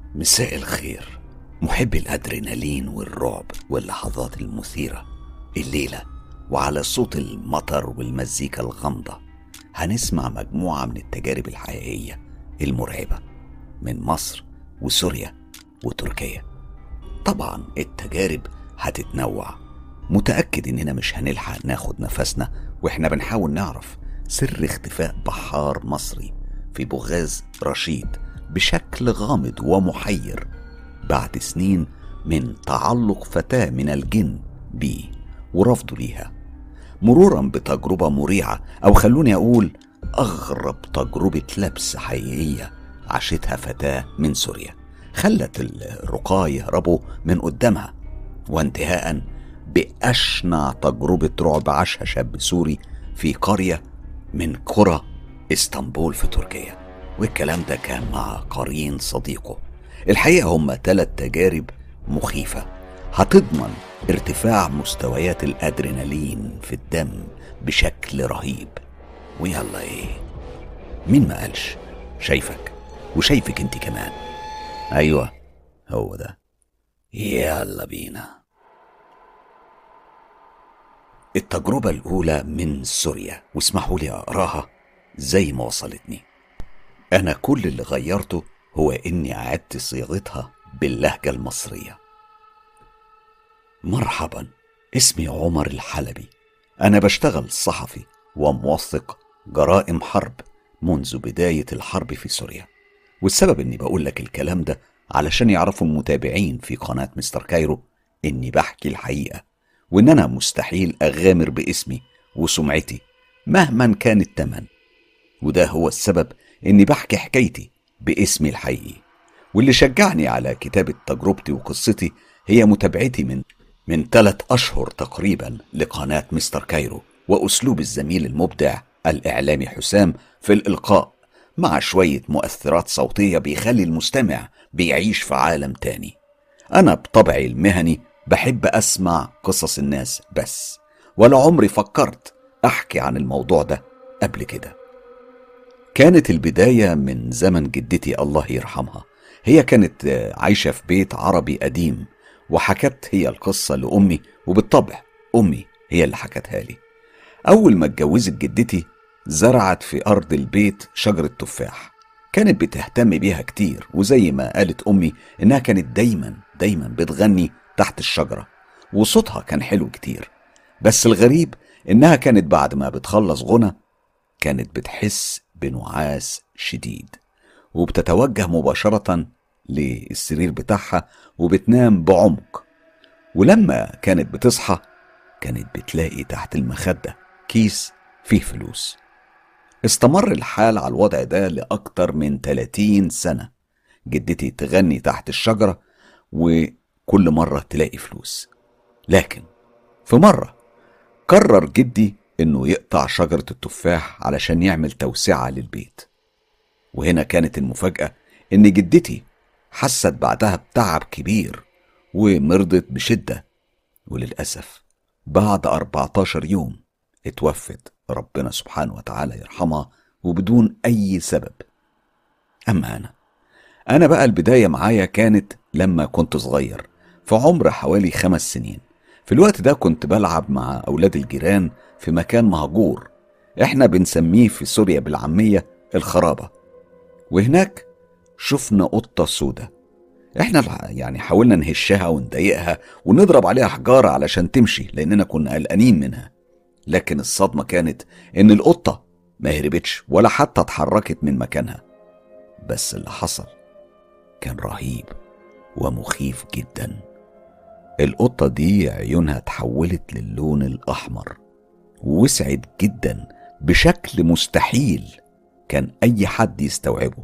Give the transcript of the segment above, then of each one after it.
مساء الخير محبي الأدرينالين والرعب واللحظات المثيرة الليلة وعلى صوت المطر والمزيكا الغامضة هنسمع مجموعة من التجارب الحقيقية المرعبة من مصر وسوريا وتركيا طبعا التجارب هتتنوع متأكد إننا مش هنلحق ناخد نفسنا وإحنا بنحاول نعرف سر اختفاء بحار مصري في بوغاز رشيد بشكل غامض ومحير بعد سنين من تعلق فتاة من الجن بيه ورفضه ليها مرورا بتجربة مريعة أو خلوني أقول أغرب تجربة لبس حقيقية عاشتها فتاة من سوريا خلت الرقاة يهربوا من قدامها وانتهاء بأشنع تجربة رعب عاشها شاب سوري في قرية من قرى اسطنبول في تركيا والكلام ده كان مع قرين صديقه الحقيقة هم ثلاث تجارب مخيفة هتضمن ارتفاع مستويات الأدرينالين في الدم بشكل رهيب ويلا ايه مين ما قالش شايفك وشايفك انت كمان ايوه هو ده يلا بينا التجربة الأولى من سوريا واسمحوا لي أقراها زي ما وصلتني أنا كل اللي غيرته هو إني أعدت صياغتها باللهجة المصرية مرحبا اسمي عمر الحلبي أنا بشتغل صحفي وموثق جرائم حرب منذ بداية الحرب في سوريا والسبب إني بقول لك الكلام ده علشان يعرفوا المتابعين في قناة مستر كايرو إني بحكي الحقيقة وإن أنا مستحيل أغامر باسمي وسمعتي مهما كان التمن وده هو السبب إني بحكي حكايتي باسمي الحقيقي واللي شجعني على كتابة تجربتي وقصتي هي متابعتي من من ثلاث أشهر تقريبا لقناة مستر كايرو وأسلوب الزميل المبدع الإعلامي حسام في الإلقاء مع شوية مؤثرات صوتية بيخلي المستمع بيعيش في عالم تاني أنا بطبعي المهني بحب أسمع قصص الناس بس ولا عمري فكرت أحكي عن الموضوع ده قبل كده كانت البداية من زمن جدتي الله يرحمها هي كانت عايشة في بيت عربي قديم وحكت هي القصة لأمي وبالطبع أمي هي اللي حكتها لي أول ما اتجوزت جدتي زرعت في أرض البيت شجرة تفاح كانت بتهتم بيها كتير وزي ما قالت أمي إنها كانت دايما دايما بتغني تحت الشجرة وصوتها كان حلو كتير بس الغريب إنها كانت بعد ما بتخلص غنى كانت بتحس بنعاس شديد وبتتوجه مباشرة للسرير بتاعها وبتنام بعمق ولما كانت بتصحى كانت بتلاقي تحت المخدة كيس فيه فلوس استمر الحال على الوضع ده لأكتر من 30 سنة جدتي تغني تحت الشجرة وكل مرة تلاقي فلوس لكن في مرة قرر جدي انه يقطع شجرة التفاح علشان يعمل توسعة للبيت وهنا كانت المفاجأة ان جدتي حست بعدها بتعب كبير ومرضت بشدة وللأسف بعد 14 يوم اتوفت ربنا سبحانه وتعالى يرحمها وبدون أي سبب أما أنا أنا بقى البداية معايا كانت لما كنت صغير في عمر حوالي خمس سنين في الوقت ده كنت بلعب مع أولاد الجيران في مكان مهجور احنا بنسميه في سوريا بالعامية الخرابة وهناك شفنا قطة سودة احنا يعني حاولنا نهشها ونضايقها ونضرب عليها حجارة علشان تمشي لأننا كنا قلقانين منها لكن الصدمة كانت إن القطة ما هربتش ولا حتى اتحركت من مكانها بس اللي حصل كان رهيب ومخيف جدا القطة دي عيونها اتحولت للون الأحمر ووسعت جدا بشكل مستحيل كان أي حد يستوعبه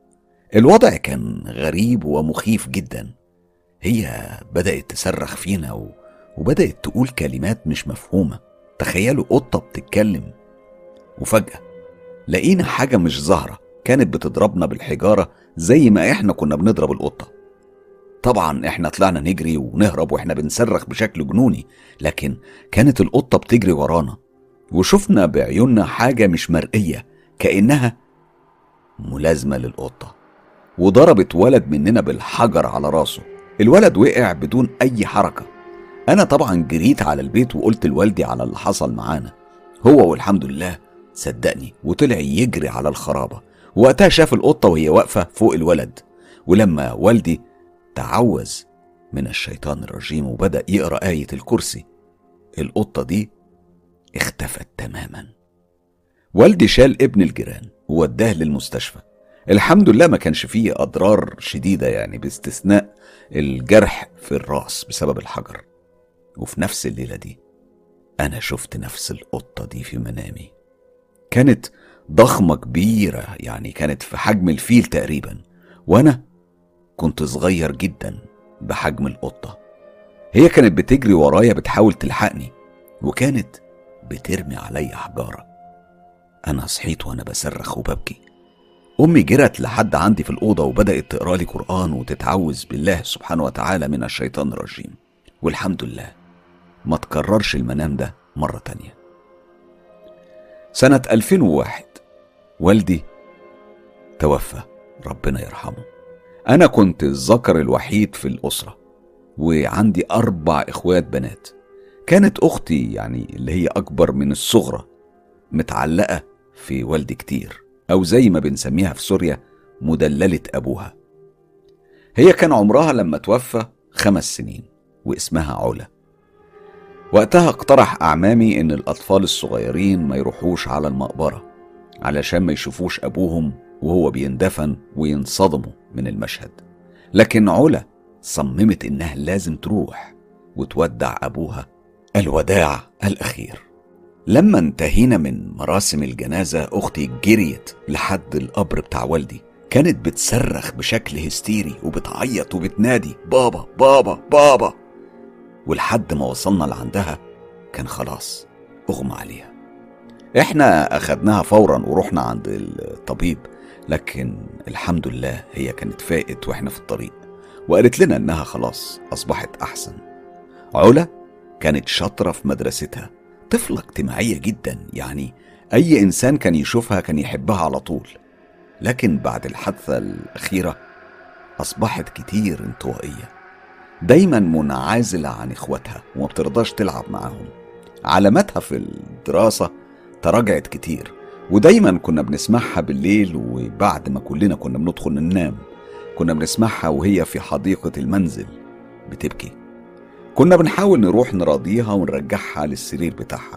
الوضع كان غريب ومخيف جدا هي بدأت تصرخ فينا و... وبدأت تقول كلمات مش مفهومة تخيلوا قطة بتتكلم وفجأة لقينا حاجة مش ظاهرة كانت بتضربنا بالحجارة زي ما احنا كنا بنضرب القطة طبعا احنا طلعنا نجري ونهرب واحنا بنصرخ بشكل جنوني لكن كانت القطة بتجري ورانا وشفنا بعيوننا حاجة مش مرئية كأنها ملازمة للقطة وضربت ولد مننا بالحجر على راسه الولد وقع بدون أي حركة أنا طبعا جريت على البيت وقلت لوالدي على اللي حصل معانا هو والحمد لله صدقني وطلع يجري على الخرابة وقتها شاف القطة وهي واقفة فوق الولد ولما والدي تعوذ من الشيطان الرجيم وبدأ يقرأ آية الكرسي القطة دي اختفت تماما والدي شال ابن الجيران ووداه للمستشفى الحمد لله ما كانش فيه أضرار شديدة يعني باستثناء الجرح في الراس بسبب الحجر وفي نفس الليلة دي أنا شفت نفس القطة دي في منامي كانت ضخمة كبيرة يعني كانت في حجم الفيل تقريبا وأنا كنت صغير جدا بحجم القطة هي كانت بتجري ورايا بتحاول تلحقني وكانت بترمي عليا حجارة أنا صحيت وأنا بصرخ وببكي أمي جرت لحد عندي في الأوضة وبدأت تقرأ لي قرآن وتتعوذ بالله سبحانه وتعالى من الشيطان الرجيم والحمد لله ما تكررش المنام ده مرة تانية سنة 2001 والدي توفى ربنا يرحمه أنا كنت الذكر الوحيد في الأسرة وعندي أربع إخوات بنات كانت أختي يعني اللي هي أكبر من الصغرى متعلقة في والدي كتير أو زي ما بنسميها في سوريا مدللة أبوها هي كان عمرها لما توفى خمس سنين واسمها علا وقتها اقترح أعمامي إن الأطفال الصغيرين ما يروحوش على المقبرة علشان ما يشوفوش أبوهم وهو بيندفن وينصدموا من المشهد لكن علا صممت إنها لازم تروح وتودع أبوها الوداع الأخير لما انتهينا من مراسم الجنازة أختي جريت لحد القبر بتاع والدي كانت بتصرخ بشكل هستيري وبتعيط وبتنادي بابا بابا بابا ولحد ما وصلنا لعندها كان خلاص اغمى عليها احنا اخدناها فورا ورحنا عند الطبيب لكن الحمد لله هي كانت فائت واحنا في الطريق وقالت لنا انها خلاص اصبحت احسن علا كانت شاطرة في مدرستها طفلة اجتماعية جدا يعني أي إنسان كان يشوفها كان يحبها على طول لكن بعد الحادثة الأخيرة أصبحت كتير انطوائية دايما منعزلة عن إخواتها وما بترضاش تلعب معاهم علاماتها في الدراسة تراجعت كتير ودايما كنا بنسمعها بالليل وبعد ما كلنا كنا بندخل ننام كنا بنسمعها وهي في حديقة المنزل بتبكي كنا بنحاول نروح نراضيها ونرجعها للسرير بتاعها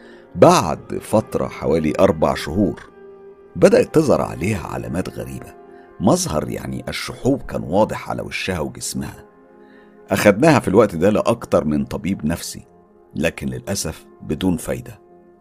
بعد فترة حوالي أربع شهور بدأت تظهر عليها علامات غريبة مظهر يعني الشحوب كان واضح على وشها وجسمها أخدناها في الوقت ده لأكتر من طبيب نفسي لكن للأسف بدون فايدة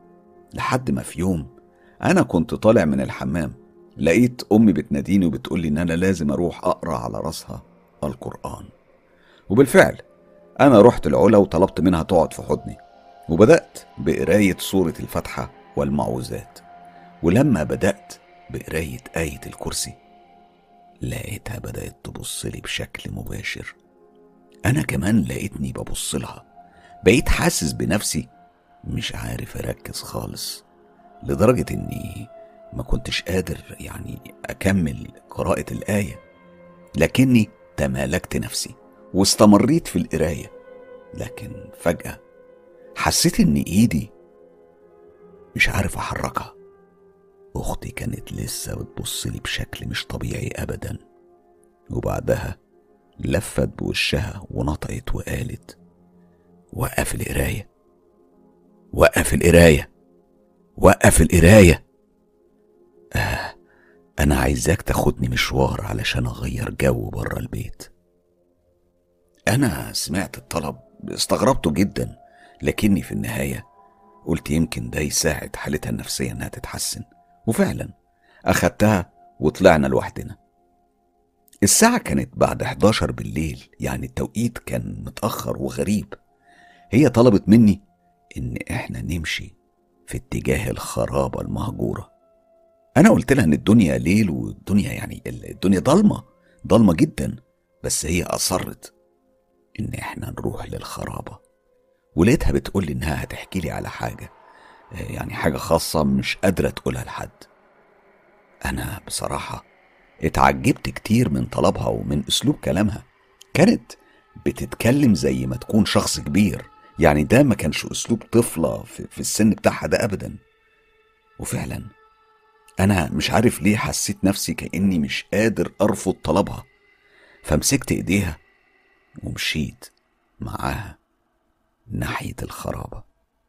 لحد ما في يوم أنا كنت طالع من الحمام لقيت أمي بتناديني وبتقولي إن أنا لازم أروح أقرأ على راسها القرآن وبالفعل أنا رحت العلا وطلبت منها تقعد في حضني وبدأت بقراية سورة الفاتحة والمعوذات ولما بدأت بقراية آية الكرسي لقيتها بدأت تبص لي بشكل مباشر أنا كمان لقيتني ببص لها بقيت حاسس بنفسي مش عارف أركز خالص لدرجة إني ما كنتش قادر يعني أكمل قراءة الآية لكني تمالكت نفسي واستمريت في القراية لكن فجأة حسيت إن إيدي مش عارف أحركها أختي كانت لسه بتبص لي بشكل مش طبيعي أبدا وبعدها لفت بوشها ونطقت وقالت وقف القراية وقف القراية وقف القراية آه أنا عايزاك تاخدني مشوار علشان أغير جو بره البيت أنا سمعت الطلب استغربته جدا لكني في النهاية قلت يمكن ده يساعد حالتها النفسية إنها تتحسن وفعلا أخدتها وطلعنا لوحدنا الساعة كانت بعد 11 بالليل يعني التوقيت كان متأخر وغريب هي طلبت مني إن إحنا نمشي في اتجاه الخرابة المهجورة أنا قلت لها إن الدنيا ليل والدنيا يعني الدنيا ضلمة ضلمة جدا بس هي أصرت إن إحنا نروح للخرابة ولقيتها بتقول لي إنها هتحكي لي على حاجة يعني حاجة خاصة مش قادرة تقولها لحد أنا بصراحة اتعجبت كتير من طلبها ومن أسلوب كلامها كانت بتتكلم زي ما تكون شخص كبير يعني ده ما كانش أسلوب طفلة في, في السن بتاعها ده أبدا وفعلا أنا مش عارف ليه حسيت نفسي كأني مش قادر أرفض طلبها فمسكت إيديها ومشيت معاها ناحية الخرابة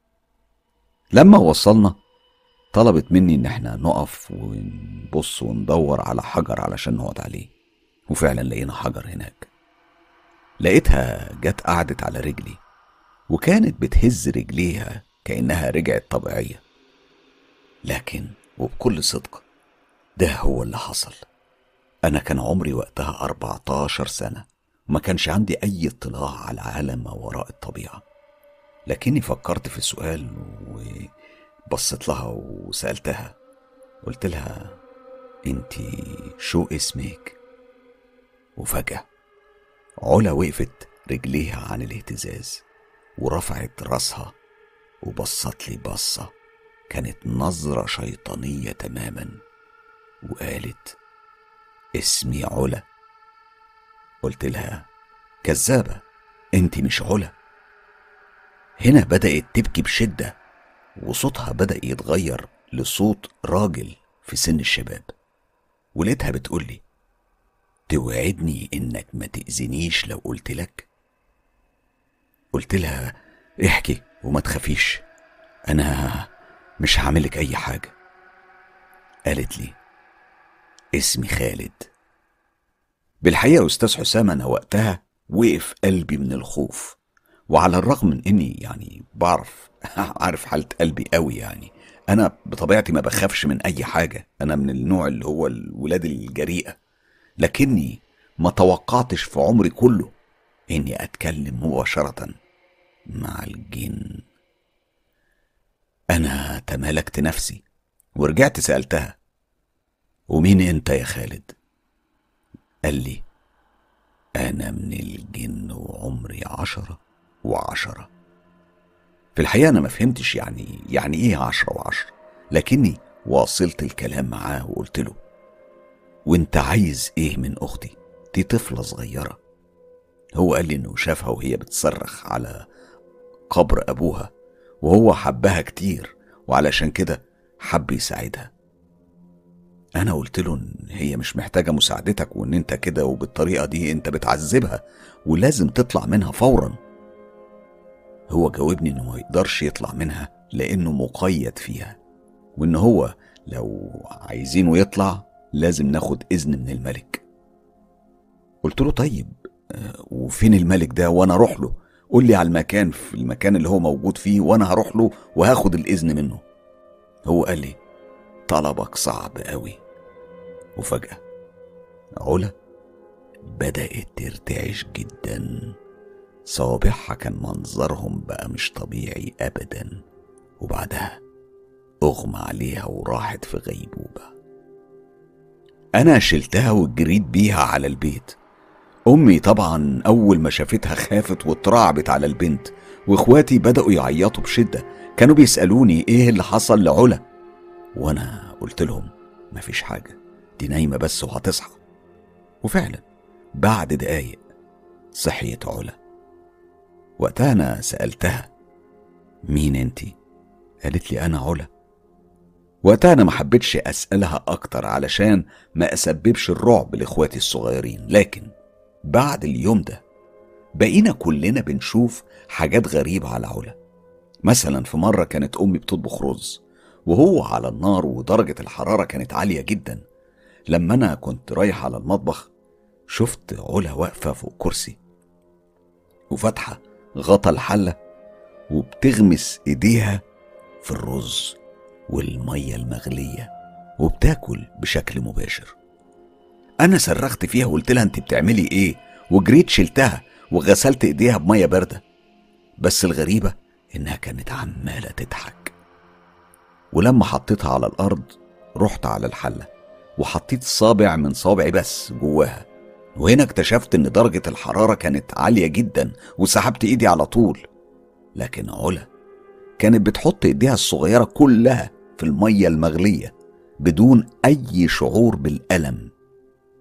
لما وصلنا طلبت مني ان احنا نقف ونبص وندور على حجر علشان نقعد عليه وفعلا لقينا حجر هناك لقيتها جت قعدت على رجلي وكانت بتهز رجليها كأنها رجعت طبيعية لكن وبكل صدق ده هو اللي حصل أنا كان عمري وقتها 14 سنة وما كانش عندي أي اطلاع على عالم ما وراء الطبيعة لكني فكرت في السؤال وبصيت لها وسألتها قلت لها انت شو اسمك وفجأة علا وقفت رجليها عن الاهتزاز ورفعت راسها وبصت لي بصة كانت نظرة شيطانية تماما وقالت اسمي علا قلت لها كذابة انت مش علا هنا بدأت تبكي بشدة وصوتها بدأ يتغير لصوت راجل في سن الشباب ولقيتها بتقولي توعدني انك ما تأذنيش لو قلت لك قلت لها احكي وما تخافيش انا مش هعملك اي حاجة قالت لي اسمي خالد بالحقيقة أستاذ حسام أنا وقتها وقف قلبي من الخوف وعلى الرغم من إني يعني بعرف عارف حالة قلبي قوي يعني أنا بطبيعتي ما بخافش من أي حاجة أنا من النوع اللي هو الولاد الجريئة لكني ما توقعتش في عمري كله إني أتكلم مباشرة مع الجن أنا تمالكت نفسي ورجعت سألتها ومين أنت يا خالد؟ قال لي أنا من الجن وعمري عشرة وعشرة في الحقيقة أنا ما فهمتش يعني يعني إيه عشرة وعشرة لكني واصلت الكلام معاه وقلت له وانت عايز ايه من اختي دي طفلة صغيرة هو قال لي انه شافها وهي بتصرخ على قبر ابوها وهو حبها كتير وعلشان كده حب يساعدها انا قلت له ان هي مش محتاجه مساعدتك وان انت كده وبالطريقه دي انت بتعذبها ولازم تطلع منها فورا هو جاوبني انه ما يقدرش يطلع منها لانه مقيد فيها وان هو لو عايزينه يطلع لازم ناخد اذن من الملك قلت له طيب آه، وفين الملك ده وانا اروح له قول لي على المكان في المكان اللي هو موجود فيه وانا هروح له وهاخد الاذن منه هو قال لي طلبك صعب قوي وفجأة علا بدأت ترتعش جدا صوابعها كان منظرهم بقى مش طبيعي أبدا وبعدها أغمى عليها وراحت في غيبوبة أنا شلتها وجريت بيها على البيت أمي طبعا أول ما شافتها خافت واترعبت على البنت وإخواتي بدأوا يعيطوا بشدة كانوا بيسألوني إيه اللي حصل لعلا وأنا قلت لهم مفيش حاجة دي نايمة بس وهتصحى وفعلا بعد دقايق صحيت علا وقتها أنا سألتها مين انتي؟ قالت لي أنا علا وقتها أنا ما حبيتش أسألها أكتر علشان ما أسببش الرعب لإخواتي الصغيرين لكن بعد اليوم ده بقينا كلنا بنشوف حاجات غريبة على علا مثلا في مرة كانت أمي بتطبخ رز وهو على النار ودرجة الحرارة كانت عالية جدا لما أنا كنت رايح على المطبخ شفت علا واقفة فوق كرسي وفاتحة غطا الحلة وبتغمس إيديها في الرز والمية المغلية وبتاكل بشكل مباشر أنا صرخت فيها وقلت لها أنت بتعملي إيه وجريت شلتها وغسلت إيديها بمية باردة بس الغريبة إنها كانت عمالة تضحك ولما حطيتها على الأرض رحت على الحلة وحطيت صابع من صابعي بس جواها وهنا اكتشفت ان درجة الحرارة كانت عالية جدا وسحبت ايدي على طول لكن علا كانت بتحط ايديها الصغيرة كلها في المية المغلية بدون اي شعور بالألم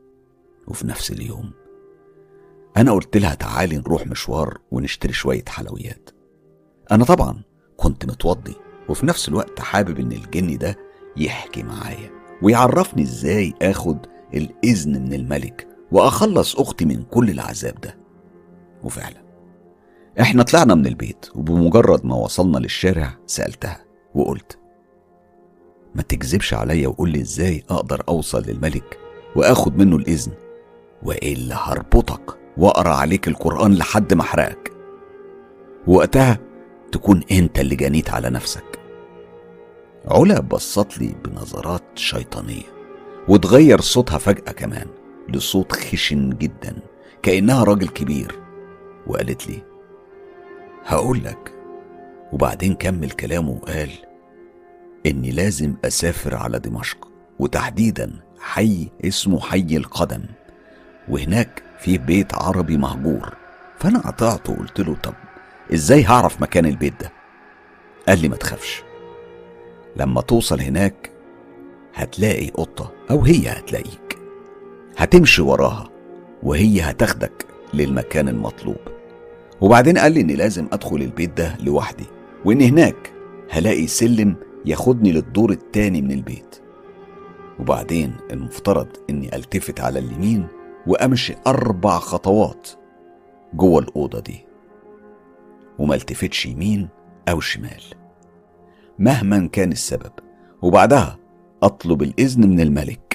وفي نفس اليوم أنا قلت لها تعالي نروح مشوار ونشتري شوية حلويات أنا طبعا كنت متوضي وفي نفس الوقت حابب إن الجني ده يحكي معايا ويعرفني إزاي آخد الإذن من الملك وأخلص أختي من كل العذاب ده وفعلا إحنا طلعنا من البيت وبمجرد ما وصلنا للشارع سألتها وقلت ما تكذبش عليا وقول لي إزاي أقدر أوصل للملك وآخد منه الإذن وإلا هربطك وأقرأ عليك القرآن لحد ما أحرقك وقتها تكون أنت اللي جنيت على نفسك علا بصت لي بنظرات شيطانية وتغير صوتها فجأة كمان لصوت خشن جدا كأنها راجل كبير وقالت لي هقول لك وبعدين كمل كلامه وقال إني لازم أسافر على دمشق وتحديدا حي اسمه حي القدم وهناك في بيت عربي مهجور فأنا قطعت وقلت له طب إزاي هعرف مكان البيت ده قال لي ما تخافش لما توصل هناك هتلاقي قطة أو هي هتلاقيك هتمشي وراها وهي هتاخدك للمكان المطلوب وبعدين قال لي إني لازم أدخل البيت ده لوحدي وإن هناك هلاقي سلم ياخدني للدور التاني من البيت وبعدين المفترض إني ألتفت على اليمين وأمشي أربع خطوات جوه الأوضة دي وما التفتش يمين أو شمال مهما كان السبب وبعدها أطلب الإذن من الملك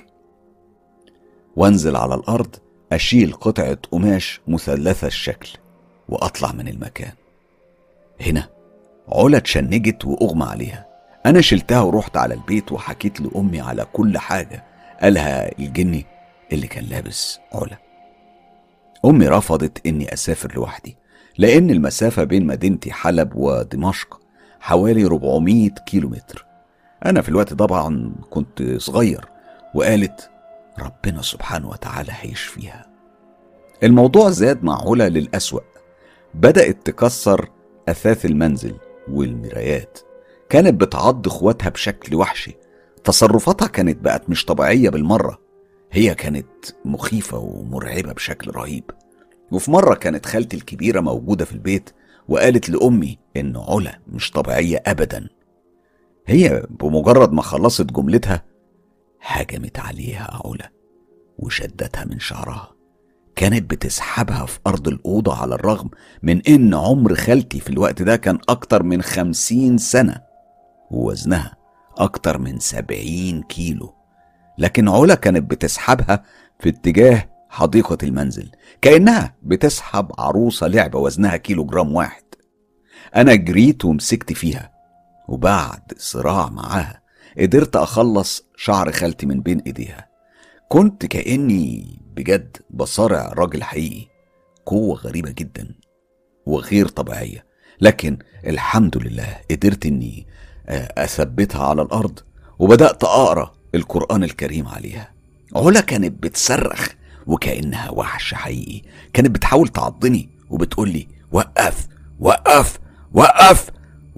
وانزل على الأرض أشيل قطعة قماش مثلثة الشكل وأطلع من المكان هنا علا اتشنجت وأغمى عليها أنا شلتها ورحت على البيت وحكيت لأمي على كل حاجة قالها الجني اللي كان لابس علا أمي رفضت إني أسافر لوحدي لأن المسافة بين مدينتي حلب ودمشق حوالي 400 كيلو متر أنا في الوقت طبعا كنت صغير وقالت ربنا سبحانه وتعالى هيشفيها الموضوع زاد مع علا للأسوأ بدأت تكسر أثاث المنزل والمرايات كانت بتعض اخواتها بشكل وحشي تصرفاتها كانت بقت مش طبيعية بالمرة هي كانت مخيفة ومرعبة بشكل رهيب وفي مرة كانت خالتي الكبيرة موجودة في البيت وقالت لأمي إن علا مش طبيعية أبدا هي بمجرد ما خلصت جملتها هجمت عليها علا وشدتها من شعرها كانت بتسحبها في أرض الأوضة على الرغم من إن عمر خالتي في الوقت ده كان أكتر من خمسين سنة ووزنها أكتر من سبعين كيلو لكن علا كانت بتسحبها في اتجاه حديقة المنزل كأنها بتسحب عروسة لعبة وزنها كيلو جرام واحد أنا جريت ومسكت فيها وبعد صراع معاها قدرت أخلص شعر خالتي من بين إيديها كنت كأني بجد بصارع راجل حقيقي قوة غريبة جدا وغير طبيعية لكن الحمد لله قدرت إني أثبتها على الأرض وبدأت أقرأ القرآن الكريم عليها علا كانت بتصرخ وكأنها وحش حقيقي كانت بتحاول تعضني وبتقول لي وقف وقف وقف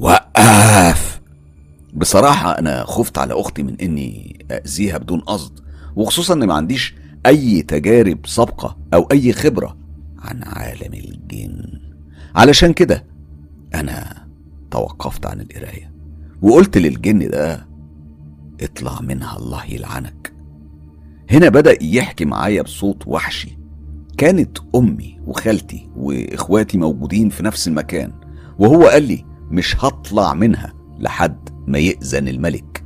وقف بصراحة أنا خفت على أختي من إني أذيها بدون قصد وخصوصا إن ما عنديش أي تجارب سابقة أو أي خبرة عن عالم الجن علشان كده أنا توقفت عن القراية وقلت للجن ده اطلع منها الله يلعنك هنا بدأ يحكي معايا بصوت وحشي كانت أمي وخالتي وإخواتي موجودين في نفس المكان وهو قال لي مش هطلع منها لحد ما يأذن الملك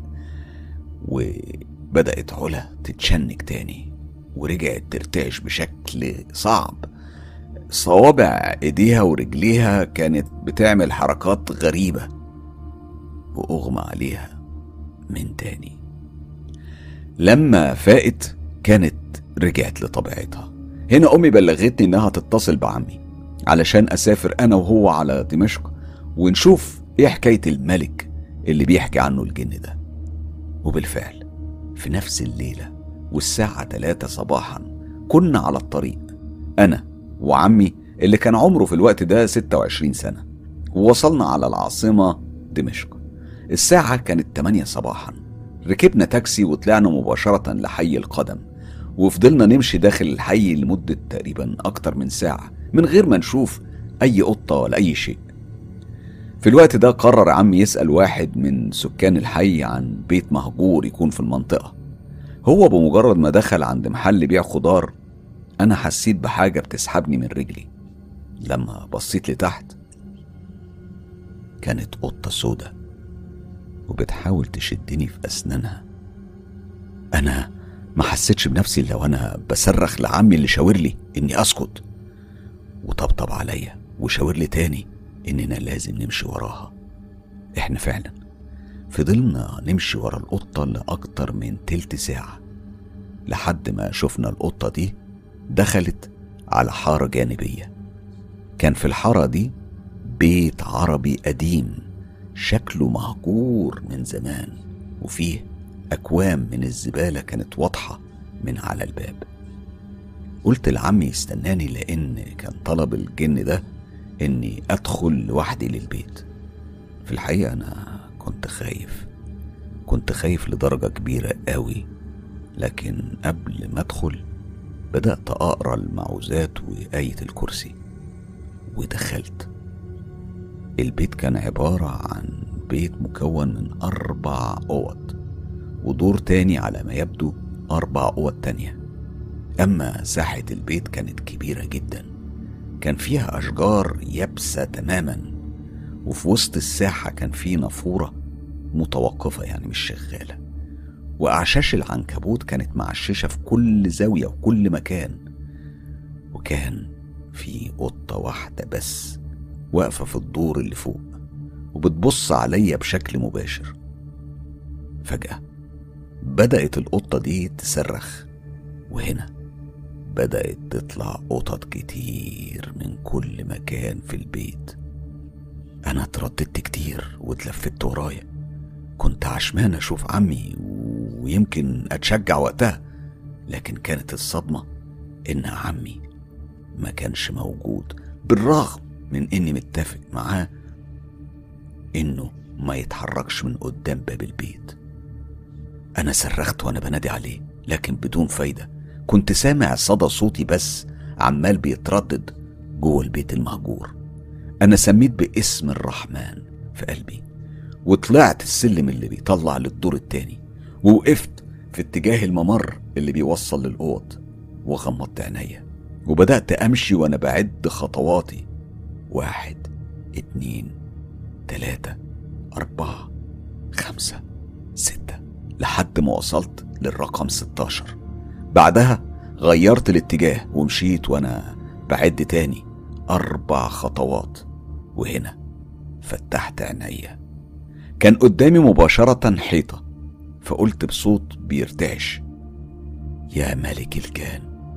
وبدأت علا تتشنج تاني ورجعت ترتعش بشكل صعب صوابع ايديها ورجليها كانت بتعمل حركات غريبة وأغمى عليها من تاني لما فاقت كانت رجعت لطبيعتها هنا أمي بلغتني إنها تتصل بعمي علشان أسافر أنا وهو على دمشق ونشوف إيه حكاية الملك اللي بيحكي عنه الجن ده وبالفعل في نفس الليلة والساعة 3 صباحا كنا على الطريق أنا وعمي اللي كان عمره في الوقت ده 26 سنة ووصلنا على العاصمة دمشق الساعة كانت 8 صباحا ركبنا تاكسي وطلعنا مباشرة لحي القدم وفضلنا نمشي داخل الحي لمدة تقريبا أكتر من ساعة من غير ما نشوف أي قطة ولا أي شيء في الوقت ده قرر عمي يسأل واحد من سكان الحي عن بيت مهجور يكون في المنطقة هو بمجرد ما دخل عند محل بيع خضار أنا حسيت بحاجة بتسحبني من رجلي لما بصيت لتحت كانت قطة سودة وبتحاول تشدني في أسنانها أنا ما حسيتش بنفسي لو أنا بصرخ لعمي اللي شاور لي إني أسكت وطبطب عليا وشاور لي تاني إننا لازم نمشي وراها إحنا فعلا فضلنا نمشي ورا القطة لأكتر من تلت ساعة لحد ما شفنا القطة دي دخلت على حارة جانبية كان في الحارة دي بيت عربي قديم شكله مهجور من زمان وفيه أكوام من الزبالة كانت واضحة من على الباب قلت لعمي يستناني لأن كان طلب الجن ده إني أدخل لوحدي للبيت في الحقيقة أنا كنت خايف كنت خايف لدرجة كبيرة قوي لكن قبل ما أدخل بدأت أقرأ المعوذات وآية الكرسي ودخلت البيت كان عبارة عن بيت مكون من أربع أوض ودور تاني على ما يبدو أربع أوض تانية أما ساحة البيت كانت كبيرة جدا كان فيها أشجار يابسة تماما وفي وسط الساحة كان في نافورة متوقفة يعني مش شغالة وأعشاش العنكبوت كانت معششة في كل زاوية وكل مكان وكان في قطة واحدة بس واقفة في الدور اللي فوق وبتبص عليا بشكل مباشر فجأة بدأت القطة دي تصرخ وهنا بدأت تطلع قطط كتير من كل مكان في البيت أنا اترددت كتير واتلفت ورايا كنت عشمان أشوف عمي ويمكن أتشجع وقتها لكن كانت الصدمة إن عمي ما كانش موجود بالرغم من إني متفق معاه إنه ما يتحركش من قدام باب البيت أنا صرخت وأنا بنادي عليه لكن بدون فايدة كنت سامع صدى صوتي بس عمال بيتردد جوه البيت المهجور أنا سميت باسم الرحمن في قلبي وطلعت السلم اللي بيطلع للدور التاني ووقفت في اتجاه الممر اللي بيوصل للأوض وغمضت عينيا وبدأت أمشي وأنا بعد خطواتي واحد اتنين تلاتة أربعة خمسة ستة لحد ما وصلت للرقم 16 بعدها غيرت الاتجاه ومشيت وأنا بعد تاني أربع خطوات وهنا فتحت عينيا كان قدامي مباشرة حيطة فقلت بصوت بيرتعش يا ملك الكان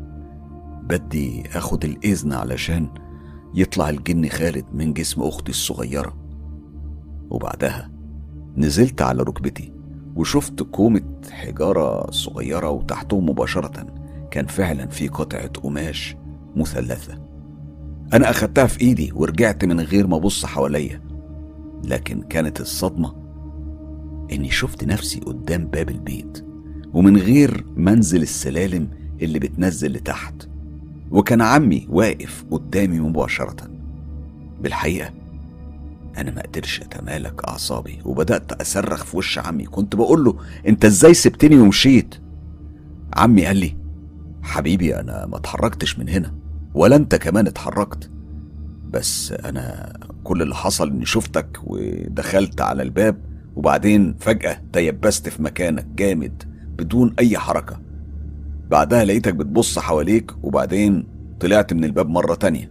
بدي اخد الاذن علشان يطلع الجن خالد من جسم اختي الصغيره وبعدها نزلت على ركبتي وشفت كومة حجارة صغيرة وتحتهم مباشرة كان فعلا في قطعة قماش مثلثة أنا أخدتها في إيدي ورجعت من غير ما أبص حواليا لكن كانت الصدمة إني شفت نفسي قدام باب البيت ومن غير منزل السلالم اللي بتنزل لتحت وكان عمي واقف قدامي مباشرة بالحقيقة أنا ما قدرش أتمالك أعصابي وبدأت أصرخ في وش عمي كنت بقول له أنت إزاي سبتني ومشيت عمي قال لي حبيبي أنا ما اتحركتش من هنا ولا أنت كمان اتحركت بس أنا كل اللي حصل إني شفتك ودخلت على الباب وبعدين فجأة تيبست في مكانك جامد بدون أي حركة بعدها لقيتك بتبص حواليك وبعدين طلعت من الباب مرة تانية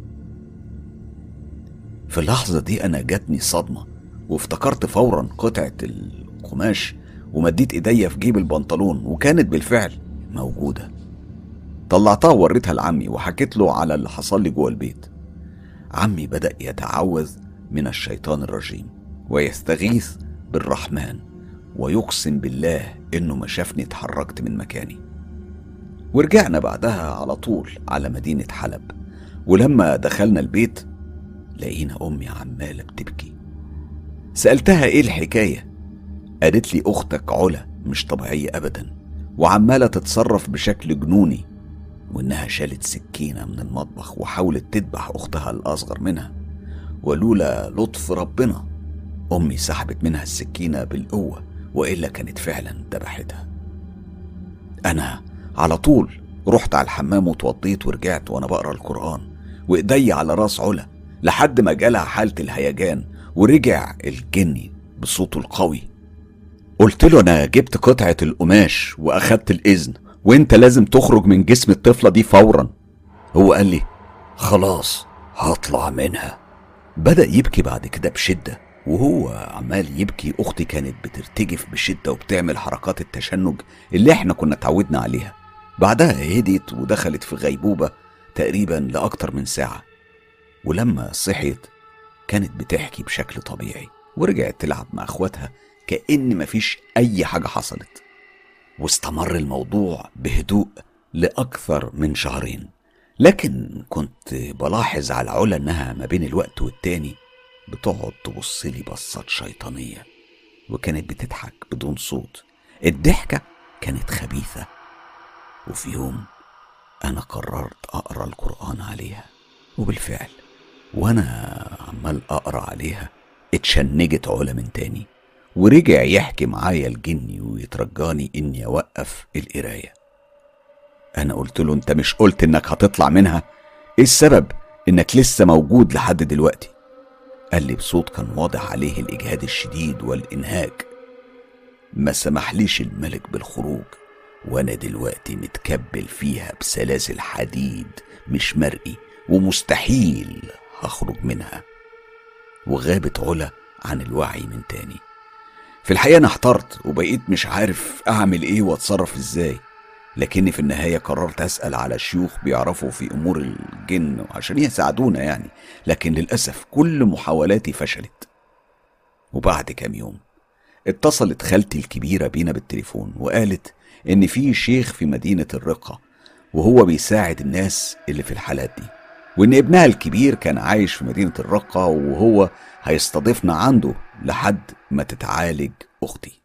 في اللحظة دي أنا جاتني صدمة وافتكرت فورا قطعة القماش ومديت ايديا في جيب البنطلون وكانت بالفعل موجودة طلعتها ووريتها لعمي وحكيت له على اللي حصل لي جوه البيت عمي بدأ يتعوذ من الشيطان الرجيم ويستغيث بالرحمن ويقسم بالله انه ما شافني اتحركت من مكاني ورجعنا بعدها على طول على مدينة حلب ولما دخلنا البيت لقينا أمي عمالة بتبكي سألتها إيه الحكاية قالت لي أختك علا مش طبيعية أبدا وعمالة تتصرف بشكل جنوني وإنها شالت سكينة من المطبخ وحاولت تذبح أختها الأصغر منها ولولا لطف ربنا أمي سحبت منها السكينة بالقوة وإلا كانت فعلا ذبحتها أنا على طول رحت على الحمام واتوضيت ورجعت وأنا بقرا القرآن وإيدي على راس علا لحد ما جالها حالة الهيجان ورجع الجني بصوته القوي قلت له أنا جبت قطعة القماش وأخدت الإذن وأنت لازم تخرج من جسم الطفلة دي فورا هو قال لي خلاص هطلع منها بدأ يبكي بعد كده بشدة وهو عمال يبكي أختي كانت بترتجف بشدة وبتعمل حركات التشنج اللي احنا كنا اتعودنا عليها بعدها هديت ودخلت في غيبوبة تقريبا لأكتر من ساعة ولما صحيت كانت بتحكي بشكل طبيعي ورجعت تلعب مع اخواتها كأن مفيش أي حاجة حصلت واستمر الموضوع بهدوء لأكثر من شهرين لكن كنت بلاحظ على علا إنها ما بين الوقت والتاني بتقعد تبص لي بصات شيطانية وكانت بتضحك بدون صوت الضحكة كانت خبيثة وفي يوم أنا قررت أقرأ القرآن عليها وبالفعل وأنا عمال أقرأ عليها اتشنجت علا من تاني ورجع يحكي معايا الجني ويترجاني إني أوقف القراية أنا قلت له أنت مش قلت إنك هتطلع منها إيه السبب إنك لسه موجود لحد دلوقتي قال لي بصوت كان واضح عليه الإجهاد الشديد والإنهاك ما سمحليش الملك بالخروج وأنا دلوقتي متكبل فيها بسلاسل حديد مش مرئي ومستحيل هخرج منها وغابت علا عن الوعي من تاني في الحقيقة أنا احترت وبقيت مش عارف أعمل إيه وأتصرف إزاي لكني في النهاية قررت أسأل على شيوخ بيعرفوا في أمور الجن عشان يساعدونا يعني لكن للأسف كل محاولاتي فشلت وبعد كام يوم اتصلت خالتي الكبيرة بينا بالتليفون وقالت إن في شيخ في مدينة الرقة وهو بيساعد الناس اللي في الحالات دي وإن ابنها الكبير كان عايش في مدينة الرقة وهو هيستضيفنا عنده لحد ما تتعالج أختي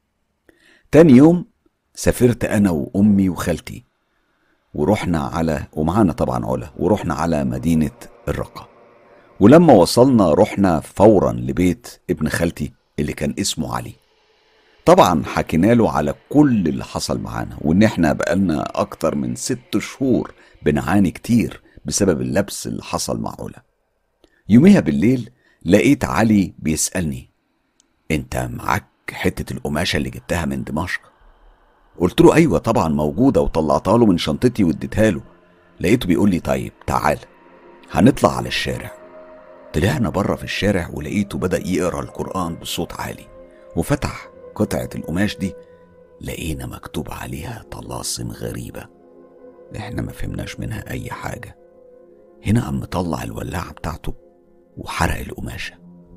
تاني يوم سافرت أنا وأمي وخالتي ورحنا على ومعانا طبعا علا ورحنا على مدينة الرقة ولما وصلنا رحنا فورا لبيت ابن خالتي اللي كان اسمه علي طبعا حكينا له على كل اللي حصل معانا وان احنا بقالنا اكتر من ست شهور بنعاني كتير بسبب اللبس اللي حصل مع علا يوميها بالليل لقيت علي بيسألني انت معاك حتة القماشة اللي جبتها من دمشق قلت له ايوه طبعا موجودة وطلعتها له من شنطتي واديتها له لقيته بيقول لي طيب تعال هنطلع على الشارع طلعنا بره في الشارع ولقيته بدأ يقرا القرآن بصوت عالي وفتح قطعة القماش دي لقينا مكتوب عليها طلاسم غريبة احنا ما فهمناش منها أي حاجة هنا قام مطلع الولاعة بتاعته وحرق القماشة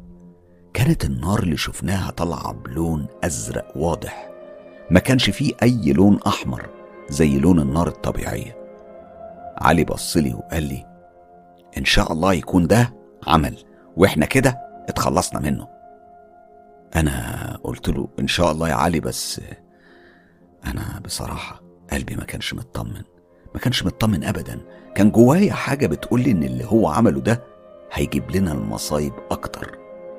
كانت النار اللي شفناها طالعة بلون أزرق واضح ما كانش فيه أي لون أحمر زي لون النار الطبيعية علي بصلي وقال لي إن شاء الله يكون ده عمل وإحنا كده اتخلصنا منه أنا قلت له إن شاء الله يا علي بس أنا بصراحة قلبي ما كانش مطمن ما كانش مطمن أبدا كان جوايا حاجة بتقولي إن اللي هو عمله ده هيجيب لنا المصايب أكتر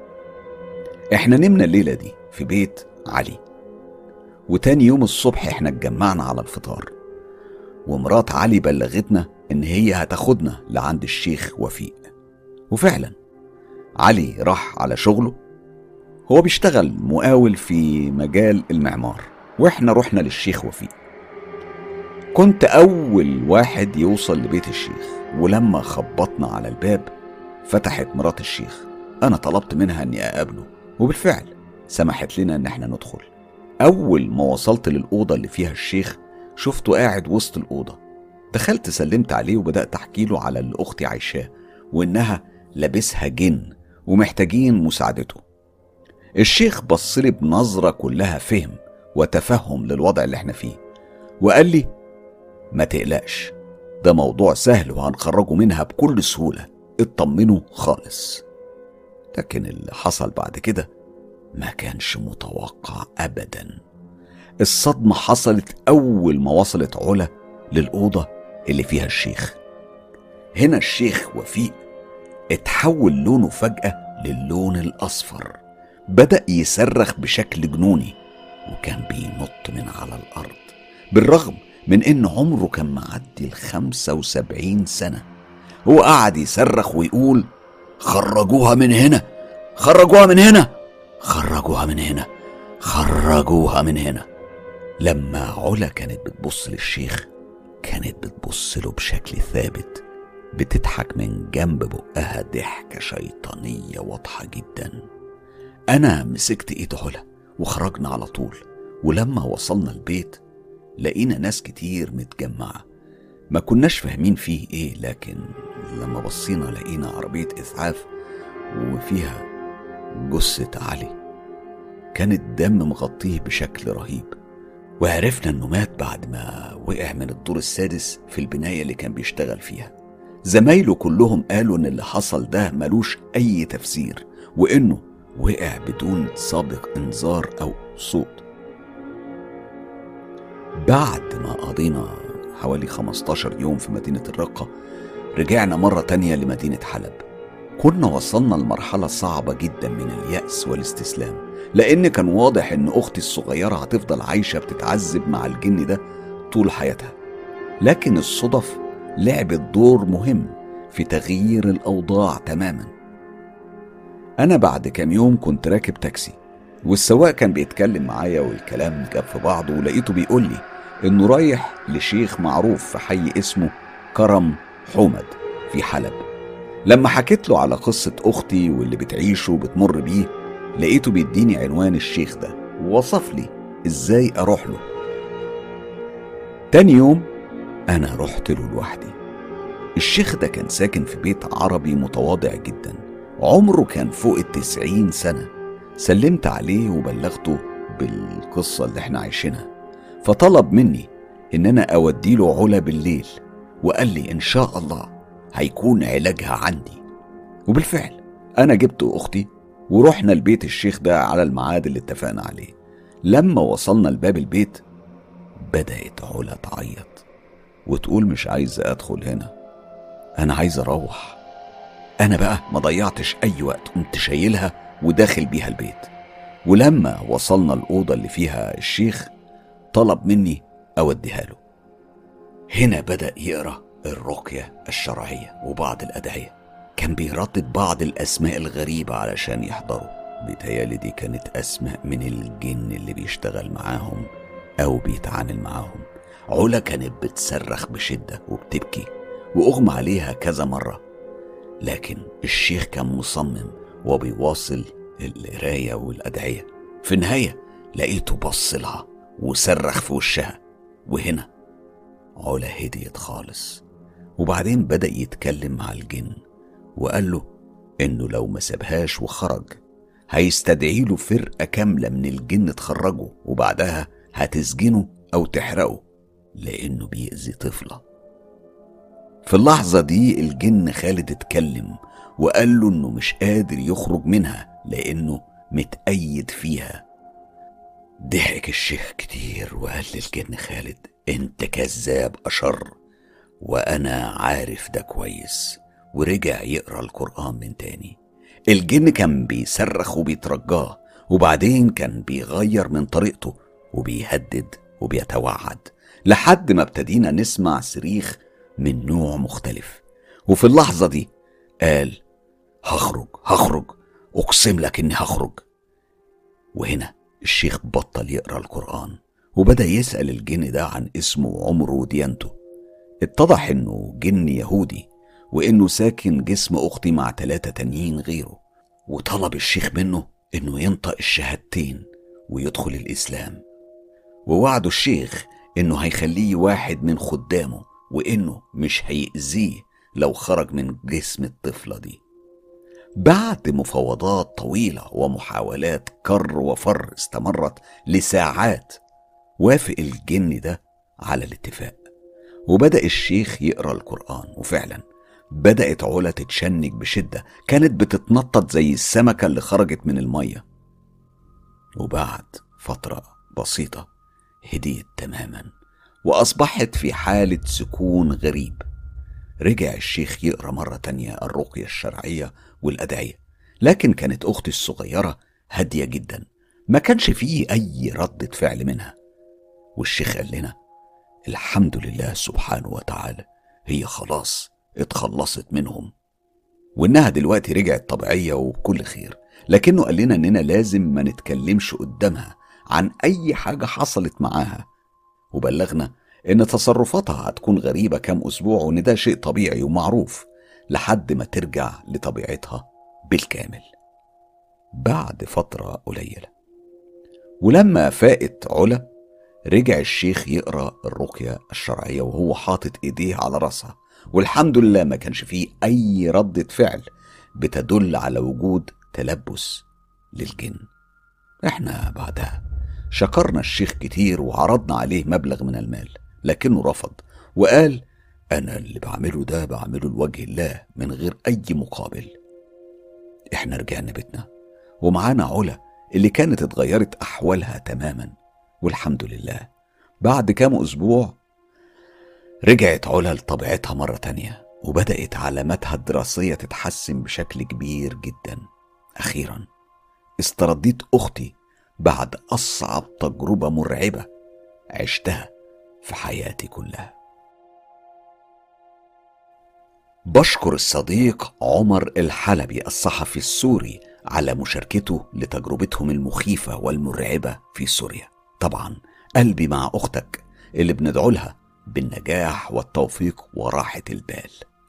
إحنا نمنا الليلة دي في بيت علي وتاني يوم الصبح إحنا اتجمعنا على الفطار ومرات علي بلغتنا إن هي هتاخدنا لعند الشيخ وفيق وفعلا علي راح على شغله هو بيشتغل مقاول في مجال المعمار واحنا رحنا للشيخ وفيق كنت اول واحد يوصل لبيت الشيخ ولما خبطنا على الباب فتحت مرات الشيخ انا طلبت منها اني اقابله وبالفعل سمحت لنا ان احنا ندخل اول ما وصلت للاوضه اللي فيها الشيخ شفته قاعد وسط الاوضه دخلت سلمت عليه وبدات احكي له على اللي اختي عايشاه وانها لابسها جن ومحتاجين مساعدته الشيخ بصلي بنظرة كلها فهم وتفهم للوضع اللي احنا فيه وقال لي ما تقلقش ده موضوع سهل وهنخرجه منها بكل سهولة اطمنوا خالص لكن اللي حصل بعد كده ما كانش متوقع أبدا الصدمة حصلت أول ما وصلت علا للأوضة اللي فيها الشيخ هنا الشيخ وفيق اتحول لونه فجأة للون الأصفر بدأ يصرخ بشكل جنوني وكان بينط من على الأرض بالرغم من إن عمره كان معدي الخمسة وسبعين سنة هو قعد يصرخ ويقول خرجوها من هنا خرجوها من هنا خرجوها من هنا خرجوها من هنا لما علا كانت بتبص للشيخ كانت بتبص له بشكل ثابت بتضحك من جنب بقها ضحكة شيطانية واضحة جدا أنا مسكت إيد علا وخرجنا على طول ولما وصلنا البيت لقينا ناس كتير متجمعة ما كناش فاهمين فيه إيه لكن لما بصينا لقينا عربية إسعاف وفيها جثة علي كان الدم مغطيه بشكل رهيب وعرفنا انه مات بعد ما وقع من الدور السادس في البناية اللي كان بيشتغل فيها زمايله كلهم قالوا ان اللي حصل ده ملوش اي تفسير وانه وقع بدون سابق انذار او صوت بعد ما قضينا حوالي 15 يوم في مدينة الرقة رجعنا مرة تانية لمدينة حلب كنا وصلنا لمرحلة صعبة جدا من اليأس والاستسلام لأن كان واضح إن أختي الصغيرة هتفضل عايشة بتتعذب مع الجن ده طول حياتها لكن الصدف لعبت دور مهم في تغيير الأوضاع تماما أنا بعد كام يوم كنت راكب تاكسي والسواق كان بيتكلم معايا والكلام جاب في بعضه ولقيته بيقول لي إنه رايح لشيخ معروف في حي اسمه كرم حومد في حلب لما حكيت له على قصة أختي واللي بتعيشه وبتمر بيه لقيته بيديني عنوان الشيخ ده ووصف لي إزاي أروح له تاني يوم أنا رحت له لوحدي الشيخ ده كان ساكن في بيت عربي متواضع جدا عمره كان فوق التسعين سنة سلمت عليه وبلغته بالقصة اللي احنا عايشينها فطلب مني ان انا اوديله علا بالليل وقال لي ان شاء الله هيكون علاجها عندي وبالفعل انا جبت اختي ورحنا لبيت الشيخ ده على الميعاد اللي اتفقنا عليه لما وصلنا لباب البيت بدأت علا تعيط وتقول مش عايزة أدخل هنا أنا عايز أروح أنا بقى ما ضيعتش أي وقت قمت شايلها وداخل بيها البيت ولما وصلنا الأوضة اللي فيها الشيخ طلب مني أوديها له هنا بدأ يقرأ الرقية الشرعية وبعض الأدعية كان بيردد بعض الأسماء الغريبة علشان يحضروا بيتهيالي دي كانت أسماء من الجن اللي بيشتغل معاهم أو بيتعامل معاهم علا كانت بتصرخ بشدة وبتبكي وأغمى عليها كذا مرة لكن الشيخ كان مصمم وبيواصل القراية والأدعية في النهاية لقيته بص لها وصرخ في وشها وهنا علا هديت خالص وبعدين بدأ يتكلم مع الجن وقال له إنه لو ما سابهاش وخرج هيستدعي له فرقة كاملة من الجن تخرجه وبعدها هتسجنه أو تحرقه لأنه بيأذي طفلة في اللحظة دي الجن خالد اتكلم وقال له إنه مش قادر يخرج منها لأنه متأيد فيها ضحك الشيخ كتير وقال للجن خالد انت كذاب أشر وأنا عارف ده كويس ورجع يقرأ القرآن من تاني الجن كان بيصرخ وبيترجاه وبعدين كان بيغير من طريقته وبيهدد وبيتوعد لحد ما ابتدينا نسمع صريخ من نوع مختلف وفي اللحظة دي قال هخرج هخرج أقسم لك إني هخرج وهنا الشيخ بطل يقرأ القرآن وبدأ يسأل الجن ده عن اسمه وعمره وديانته اتضح إنه جن يهودي وإنه ساكن جسم أختي مع تلاتة تانيين غيره وطلب الشيخ منه إنه ينطق الشهادتين ويدخل الإسلام ووعده الشيخ إنه هيخليه واحد من خدامه وإنه مش هيأذيه لو خرج من جسم الطفلة دي بعد مفاوضات طويلة ومحاولات كر وفر استمرت لساعات وافق الجن ده على الاتفاق وبدأ الشيخ يقرأ القرآن وفعلا بدأت علا تتشنج بشدة كانت بتتنطط زي السمكة اللي خرجت من المية وبعد فترة بسيطة هديت تماما وأصبحت في حالة سكون غريب رجع الشيخ يقرأ مرة تانية الرقية الشرعية والأدعية لكن كانت أختي الصغيرة هادية جدا ما كانش فيه أي ردة فعل منها والشيخ قال لنا الحمد لله سبحانه وتعالى هي خلاص اتخلصت منهم وإنها دلوقتي رجعت طبيعية وبكل خير لكنه قال لنا إننا لازم ما نتكلمش قدامها عن أي حاجة حصلت معاها وبلغنا إن تصرفاتها هتكون غريبة كام أسبوع وإن ده شيء طبيعي ومعروف لحد ما ترجع لطبيعتها بالكامل بعد فترة قليلة ولما فاقت علا رجع الشيخ يقرا الرقيه الشرعيه وهو حاطط ايديه على راسها والحمد لله ما كانش فيه اي ردة فعل بتدل على وجود تلبس للجن احنا بعدها شكرنا الشيخ كتير وعرضنا عليه مبلغ من المال لكنه رفض وقال انا اللي بعمله ده بعمله لوجه الله من غير اي مقابل احنا رجعنا بيتنا ومعانا علا اللي كانت اتغيرت احوالها تماما والحمد لله بعد كام اسبوع رجعت علا لطبيعتها مرة تانية وبدأت علاماتها الدراسية تتحسن بشكل كبير جدا أخيرا استرديت أختي بعد أصعب تجربة مرعبة عشتها في حياتي كلها بشكر الصديق عمر الحلبي الصحفي السوري على مشاركته لتجربتهم المخيفة والمرعبة في سوريا طبعا قلبي مع أختك اللي بندعو لها بالنجاح والتوفيق وراحة البال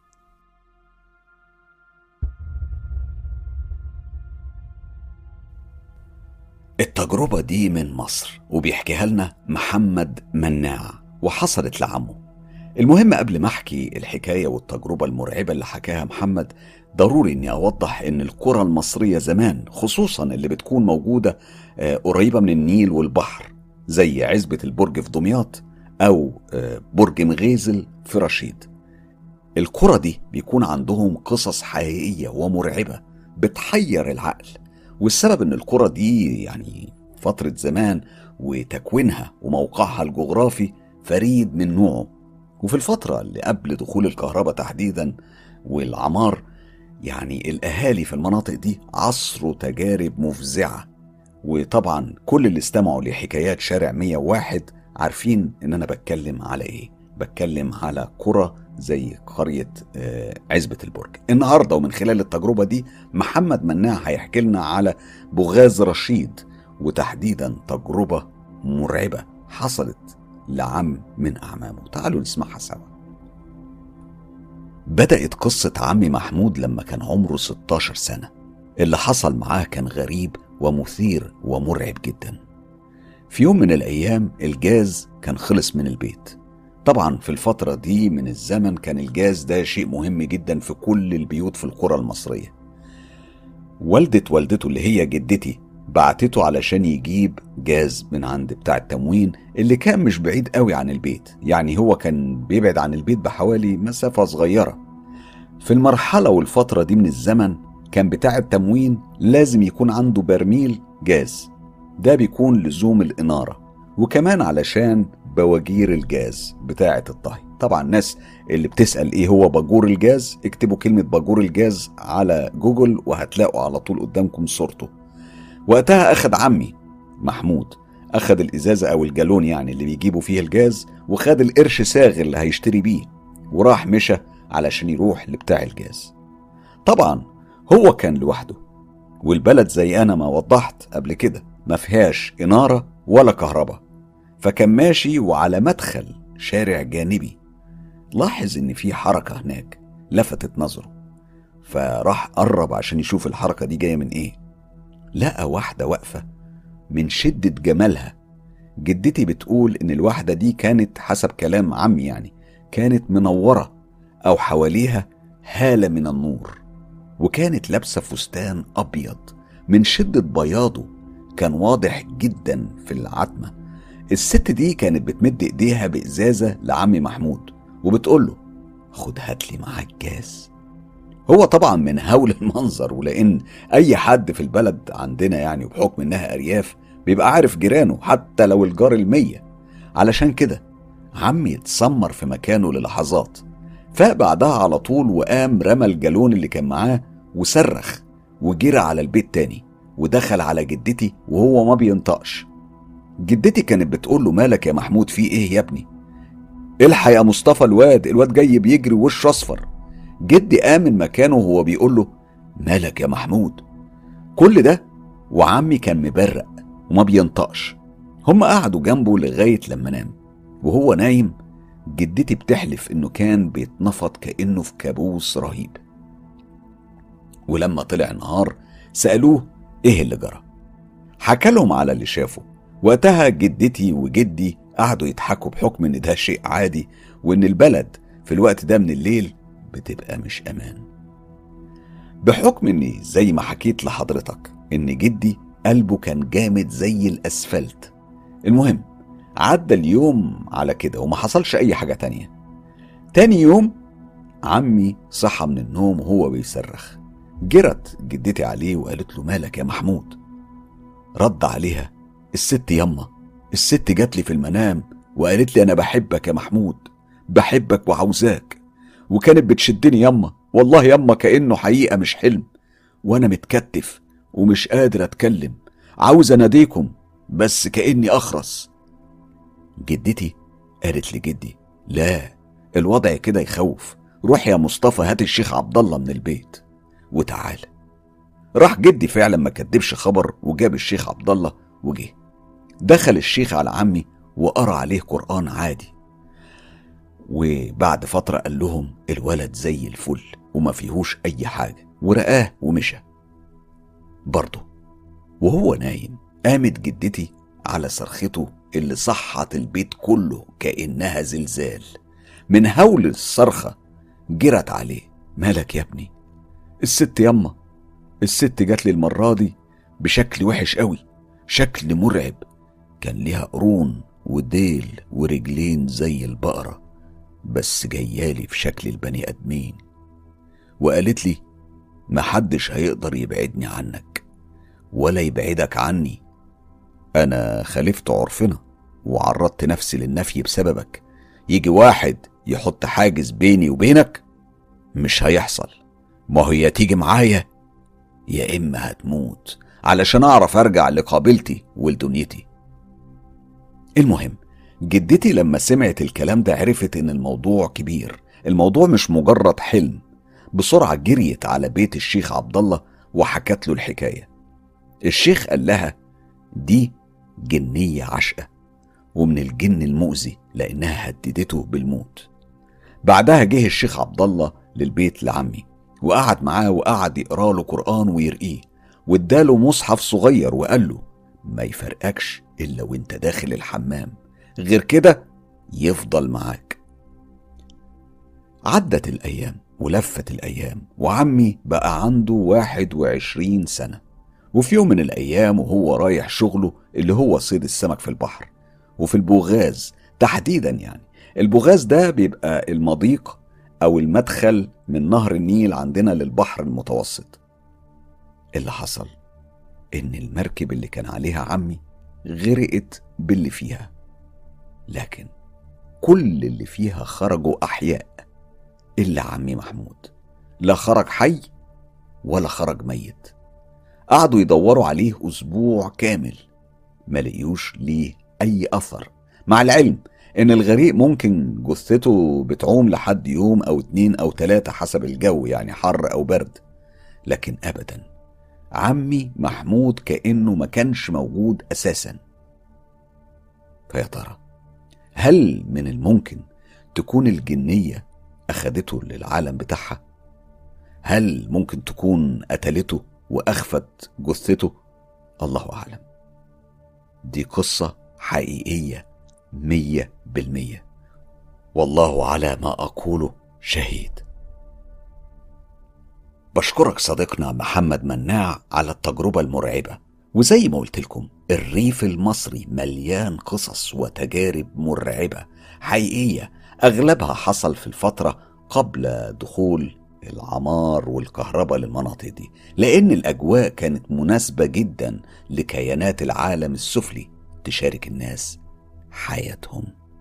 التجربة دي من مصر وبيحكيها لنا محمد مناع وحصلت لعمه المهم قبل ما احكي الحكاية والتجربة المرعبة اللي حكاها محمد ضروري اني اوضح ان القرى المصرية زمان خصوصا اللي بتكون موجودة آه، قريبة من النيل والبحر زي عزبة البرج في دمياط أو آه، برج مغيزل في رشيد القرى دي بيكون عندهم قصص حقيقية ومرعبة بتحير العقل والسبب ان القرى دي يعني فترة زمان وتكوينها وموقعها الجغرافي فريد من نوعه وفي الفترة اللي قبل دخول الكهرباء تحديدا والعمار يعني الأهالي في المناطق دي عصروا تجارب مفزعة وطبعا كل اللي استمعوا لحكايات شارع 101 عارفين ان انا بتكلم على ايه بتكلم على قرى زي قرية آه، عزبة البرج النهاردة ومن خلال التجربة دي محمد مناع هيحكي لنا على بغاز رشيد وتحديدا تجربة مرعبة حصلت لعم من أعمامه تعالوا نسمعها سوا بدأت قصة عمي محمود لما كان عمره 16 سنة اللي حصل معاه كان غريب ومثير ومرعب جدا في يوم من الأيام الجاز كان خلص من البيت طبعا في الفترة دي من الزمن كان الجاز ده شيء مهم جدا في كل البيوت في القرى المصرية والدة والدته اللي هي جدتي بعتته علشان يجيب جاز من عند بتاع التموين اللي كان مش بعيد قوي عن البيت يعني هو كان بيبعد عن البيت بحوالي مسافة صغيرة في المرحلة والفترة دي من الزمن كان بتاع التموين لازم يكون عنده برميل جاز ده بيكون لزوم الإنارة وكمان علشان بواجير الجاز بتاعة الطهي طبعا الناس اللي بتسأل ايه هو باجور الجاز اكتبوا كلمة باجور الجاز على جوجل وهتلاقوا على طول قدامكم صورته وقتها أخد عمي محمود أخد الإزازة أو الجالون يعني اللي بيجيبوا فيه الجاز وخد القرش ساغ اللي هيشتري بيه وراح مشى علشان يروح لبتاع الجاز طبعا هو كان لوحده والبلد زي أنا ما وضحت قبل كده ما فيهاش إنارة ولا كهرباء فكان ماشي وعلى مدخل شارع جانبي لاحظ إن في حركة هناك لفتت نظره فراح قرب عشان يشوف الحركة دي جاية من إيه لقى واحدة واقفة من شدة جمالها جدتي بتقول إن الواحدة دي كانت حسب كلام عمي يعني كانت منورة أو حواليها هالة من النور وكانت لابسة فستان أبيض من شدة بياضه كان واضح جدا في العتمة الست دي كانت بتمد ايديها بإزازة لعمي محمود وبتقول له خد هاتلي معاك جاز هو طبعا من هول المنظر ولان اي حد في البلد عندنا يعني وبحكم انها ارياف بيبقى عارف جيرانه حتى لو الجار المية علشان كده عمي اتسمر في مكانه للحظات فاق بعدها على طول وقام رمى الجالون اللي كان معاه وصرخ وجرى على البيت تاني ودخل على جدتي وهو ما بينطقش جدتي كانت بتقول له مالك يا محمود في ايه يا ابني الحق يا مصطفى الواد الواد جاي بيجري وشه اصفر جدي قام من مكانه وهو بيقول له مالك يا محمود كل ده وعمي كان مبرق وما بينطقش هم قعدوا جنبه لغاية لما نام وهو نايم جدتي بتحلف انه كان بيتنفض كأنه في كابوس رهيب ولما طلع النهار سألوه ايه اللي جرى حكى لهم على اللي شافه وقتها جدتي وجدي قعدوا يضحكوا بحكم ان ده شيء عادي وان البلد في الوقت ده من الليل بتبقى مش امان بحكم اني زي ما حكيت لحضرتك ان جدي قلبه كان جامد زي الاسفلت المهم عدى اليوم على كده وما حصلش اي حاجة تانية تاني يوم عمي صحى من النوم وهو بيصرخ جرت جدتي عليه وقالت له مالك يا محمود رد عليها الست يما الست جات لي في المنام وقالت لي انا بحبك يا محمود بحبك وعاوزاك وكانت بتشدني يما والله يما كانه حقيقه مش حلم وانا متكتف ومش قادر اتكلم عاوز اناديكم بس كاني اخرس جدتي قالت لجدي لا الوضع كده يخوف روح يا مصطفى هات الشيخ عبد الله من البيت وتعال راح جدي فعلا ما كدبش خبر وجاب الشيخ عبد الله وجه دخل الشيخ على عمي وقرا عليه قرآن عادي وبعد فترة قال لهم الولد زي الفل وما فيهوش أي حاجة ورقاه ومشى برضه وهو نايم قامت جدتي على صرخته اللي صحت البيت كله كأنها زلزال من هول الصرخة جرت عليه مالك يا ابني الست يما الست جات لي المرة دي بشكل وحش قوي شكل مرعب كان ليها قرون وديل ورجلين زي البقرة بس جيالي في شكل البني آدمين وقالت لي محدش هيقدر يبعدني عنك ولا يبعدك عني أنا خالفت عرفنا وعرضت نفسي للنفي بسببك يجي واحد يحط حاجز بيني وبينك مش هيحصل ما هي تيجي معايا يا إما هتموت علشان أعرف أرجع لقابلتي ولدنيتي المهم جدتي لما سمعت الكلام ده عرفت إن الموضوع كبير الموضوع مش مجرد حلم بسرعة جريت على بيت الشيخ عبد الله وحكت له الحكاية الشيخ قال لها دي جنية عشقة ومن الجن المؤذي لأنها هددته بالموت بعدها جه الشيخ عبد الله للبيت لعمي وقعد معاه وقعد يقرا له قرآن ويرقيه واداله مصحف صغير وقال له ما يفرقكش إلا وانت داخل الحمام غير كده يفضل معاك عدت الأيام ولفت الأيام وعمي بقى عنده واحد وعشرين سنة وفي يوم من الأيام وهو رايح شغله اللي هو صيد السمك في البحر وفي البوغاز تحديدا يعني البوغاز ده بيبقى المضيق أو المدخل من نهر النيل عندنا للبحر المتوسط اللي حصل إن المركب اللي كان عليها عمي غرقت باللي فيها لكن كل اللي فيها خرجوا أحياء إلا عمي محمود لا خرج حي ولا خرج ميت قعدوا يدوروا عليه أسبوع كامل ما لقيوش ليه أي أثر مع العلم إن الغريق ممكن جثته بتعوم لحد يوم أو اتنين أو تلاتة حسب الجو يعني حر أو برد لكن أبدا عمي محمود كأنه ما كانش موجود أساسا فيا ترى هل من الممكن تكون الجنية أخدته للعالم بتاعها؟ هل ممكن تكون قتلته وأخفت جثته؟ الله أعلم دي قصة حقيقية مية بالمية والله على ما أقوله شهيد بشكرك صديقنا محمد مناع على التجربة المرعبة وزي ما قلت لكم الريف المصري مليان قصص وتجارب مرعبة حقيقية أغلبها حصل في الفترة قبل دخول العمار والكهرباء للمناطق دي لأن الأجواء كانت مناسبة جدا لكيانات العالم السفلي تشارك الناس حياتهم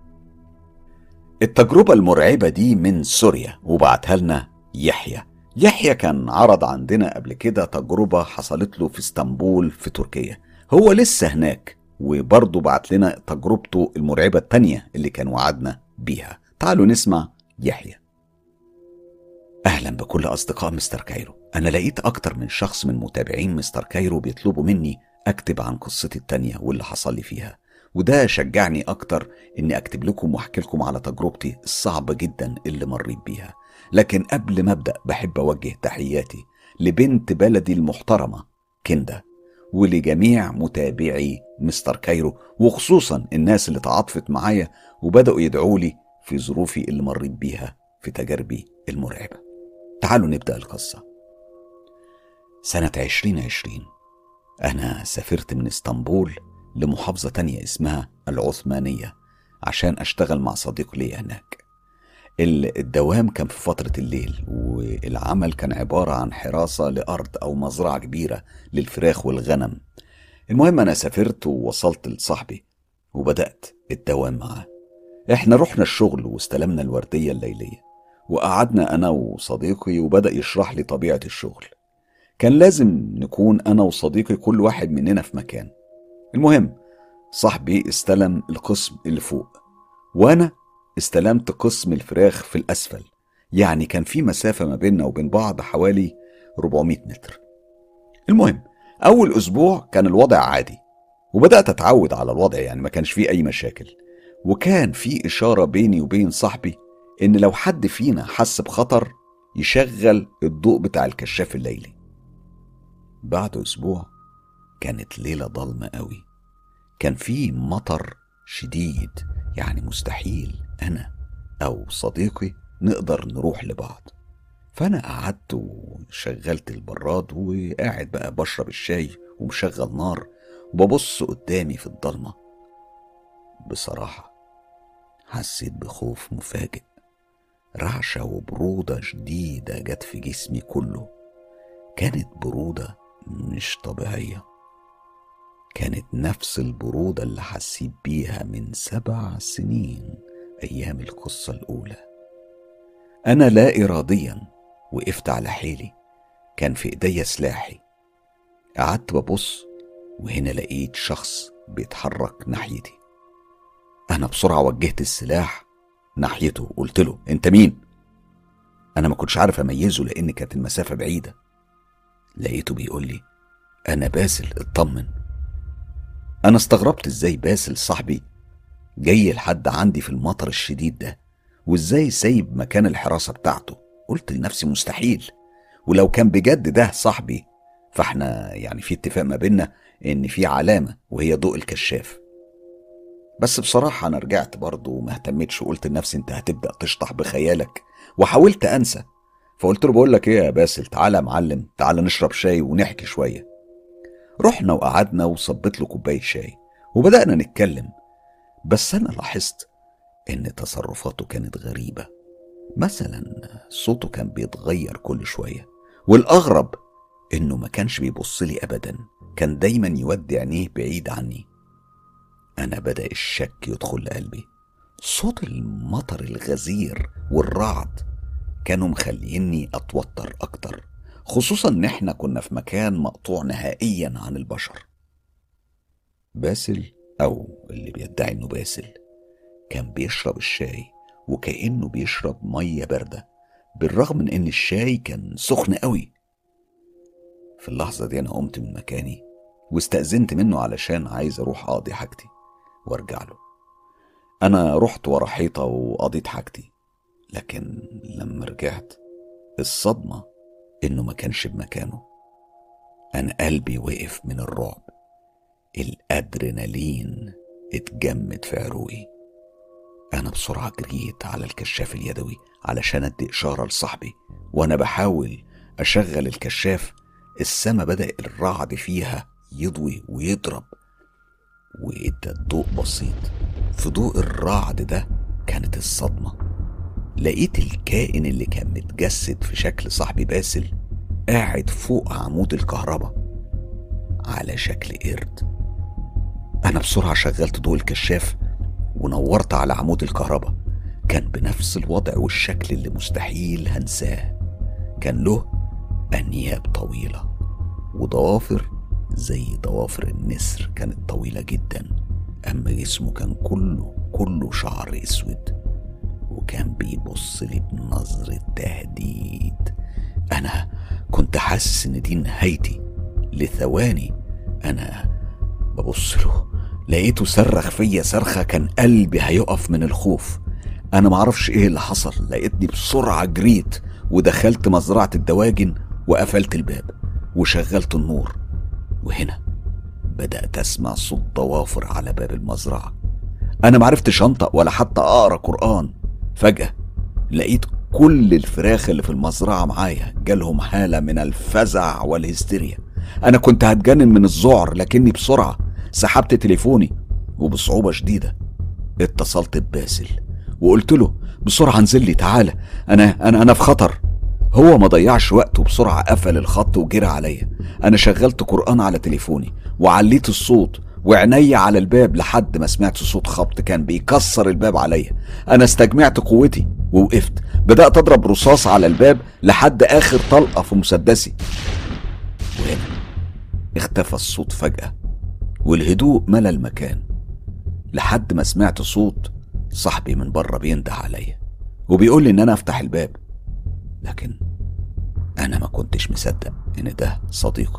التجربة المرعبة دي من سوريا وبعتها لنا يحيى يحيى كان عرض عندنا قبل كده تجربة حصلت له في اسطنبول في تركيا هو لسه هناك وبرضه بعت لنا تجربته المرعبة التانية اللي كان وعدنا بيها تعالوا نسمع يحيى أهلا بكل أصدقاء مستر كايرو أنا لقيت أكتر من شخص من متابعين مستر كايرو بيطلبوا مني أكتب عن قصتي التانية واللي حصل لي فيها وده شجعني أكتر إني أكتب لكم وأحكي لكم على تجربتي الصعبة جدا اللي مريت بيها لكن قبل ما أبدأ بحب أوجه تحياتي لبنت بلدي المحترمة كندا ولجميع متابعي مستر كايرو وخصوصا الناس اللي تعاطفت معايا وبدأوا يدعوا لي في ظروفي اللي مريت بيها في تجاربي المرعبة تعالوا نبدأ القصة سنة عشرين عشرين أنا سافرت من اسطنبول لمحافظة تانية اسمها العثمانية عشان أشتغل مع صديق لي هناك الدوام كان في فترة الليل والعمل كان عبارة عن حراسة لأرض أو مزرعة كبيرة للفراخ والغنم المهم أنا سافرت ووصلت لصاحبي وبدأت الدوام معاه احنا رحنا الشغل واستلمنا الوردية الليلية وقعدنا أنا وصديقي وبدأ يشرح لي طبيعة الشغل كان لازم نكون أنا وصديقي كل واحد مننا في مكان المهم صاحبي استلم القسم اللي فوق وأنا استلمت قسم الفراخ في الأسفل يعني كان في مسافة ما بيننا وبين بعض حوالي 400 متر المهم أول أسبوع كان الوضع عادي وبدأت أتعود على الوضع يعني ما كانش فيه أي مشاكل وكان في إشارة بيني وبين صاحبي إن لو حد فينا حس بخطر يشغل الضوء بتاع الكشاف الليلي بعد أسبوع كانت ليلة ضلمة قوي كان في مطر شديد يعني مستحيل أنا أو صديقي نقدر نروح لبعض فأنا قعدت وشغلت البراد وقاعد بقى بشرب الشاي ومشغل نار وببص قدامي في الضلمة بصراحة حسيت بخوف مفاجئ رعشة وبرودة شديدة جت في جسمي كله كانت برودة مش طبيعية كانت نفس البرودة اللي حسيت بيها من سبع سنين أيام القصة الأولى أنا لا إراديا وقفت على حيلي كان في إيديا سلاحي قعدت ببص وهنا لقيت شخص بيتحرك ناحيتي أنا بسرعة وجهت السلاح ناحيته قلت له أنت مين؟ أنا ما كنتش عارف أميزه لأن كانت المسافة بعيدة لقيته بيقول لي أنا باسل اطمن أنا استغربت إزاي باسل صاحبي جاي لحد عندي في المطر الشديد ده وإزاي سايب مكان الحراسة بتاعته قلت لنفسي مستحيل ولو كان بجد ده صاحبي فاحنا يعني في اتفاق ما بينا ان في علامة وهي ضوء الكشاف بس بصراحة أنا رجعت برضه وما اهتمتش وقلت لنفسي أنت هتبدأ تشطح بخيالك وحاولت أنسى فقلت له بقول لك إيه يا باسل تعالى يا معلم تعالى نشرب شاي ونحكي شوية رحنا وقعدنا وصبت له كوباية شاي وبدأنا نتكلم بس أنا لاحظت إن تصرفاته كانت غريبة مثلا صوته كان بيتغير كل شوية والأغرب إنه ما كانش بيبص لي أبدا كان دايما يودي عينيه بعيد عني أنا بدأ الشك يدخل قلبي صوت المطر الغزير والرعد كانوا مخليني أتوتر أكتر خصوصا إن إحنا كنا في مكان مقطوع نهائيا عن البشر باسل أو اللي بيدعي إنه باسل كان بيشرب الشاي وكأنه بيشرب مية باردة بالرغم من إن الشاي كان سخن قوي في اللحظة دي أنا قمت من مكاني واستأذنت منه علشان عايز أروح أقضي حاجتي وأرجع له أنا رحت ورا حيطة وقضيت حاجتي لكن لما رجعت الصدمة إنه ما كانش بمكانه أنا قلبي وقف من الرعب الأدرينالين اتجمد في عروقي أنا بسرعة جريت على الكشاف اليدوي علشان أدي إشارة لصاحبي وأنا بحاول أشغل الكشاف السما بدأ الرعد فيها يضوي ويضرب وإدى الضوء بسيط في ضوء الرعد ده كانت الصدمة لقيت الكائن اللي كان متجسد في شكل صاحبي باسل قاعد فوق عمود الكهرباء على شكل قرد أنا بسرعة شغلت ضوء الكشاف ونورت على عمود الكهرباء كان بنفس الوضع والشكل اللي مستحيل هنساه كان له أنياب طويلة وضوافر زي ضوافر النسر كانت طويلة جدا أما جسمه كان كله كله شعر أسود وكان بيبص لي بنظرة تهديد أنا كنت حاسس إن دي نهايتي لثواني أنا ببص له لقيته صرخ فيا صرخة كان قلبي هيقف من الخوف أنا معرفش إيه اللي حصل لقيتني بسرعة جريت ودخلت مزرعة الدواجن وقفلت الباب وشغلت النور وهنا بدأت أسمع صوت ضوافر على باب المزرعة أنا معرفتش أنطق ولا حتى أقرأ قرآن فجأة لقيت كل الفراخ اللي في المزرعة معايا جالهم حالة من الفزع والهستيريا أنا كنت هتجنن من الذعر لكني بسرعة سحبت تليفوني وبصعوبة شديدة اتصلت بباسل وقلت له بسرعة انزل لي تعالى أنا أنا أنا في خطر هو ما ضيعش وقته بسرعة قفل الخط وجرى عليا أنا شغلت قرآن على تليفوني وعليت الصوت وعيني على الباب لحد ما سمعت صوت خبط كان بيكسر الباب عليا أنا استجمعت قوتي ووقفت بدأت أضرب رصاص على الباب لحد آخر طلقة في مسدسي وهنا اختفى الصوت فجأة والهدوء ملى المكان لحد ما سمعت صوت صاحبي من بره بينده عليا وبيقول لي ان انا افتح الباب لكن انا ما كنتش مصدق ان ده صديقي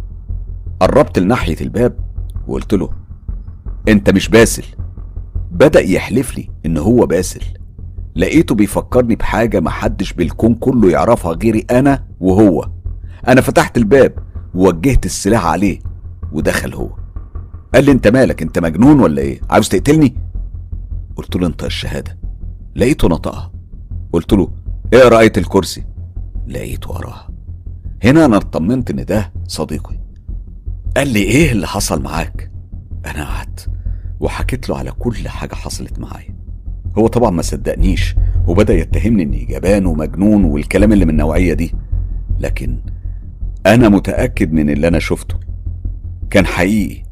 قربت لناحية الباب وقلت له انت مش باسل بدأ يحلف لي ان هو باسل لقيته بيفكرني بحاجة محدش بالكون كله يعرفها غيري انا وهو انا فتحت الباب ووجهت السلاح عليه ودخل هو قال لي انت مالك انت مجنون ولا ايه عاوز تقتلني قلت له انت الشهادة لقيته نطقها قلت له اقرا آية الكرسي لقيته وراها هنا انا اطمنت ان ده صديقي قال لي ايه اللي حصل معاك انا قعدت وحكيت له على كل حاجة حصلت معايا هو طبعا ما صدقنيش وبدأ يتهمني اني جبان ومجنون والكلام اللي من النوعية دي لكن انا متأكد من اللي انا شفته كان حقيقي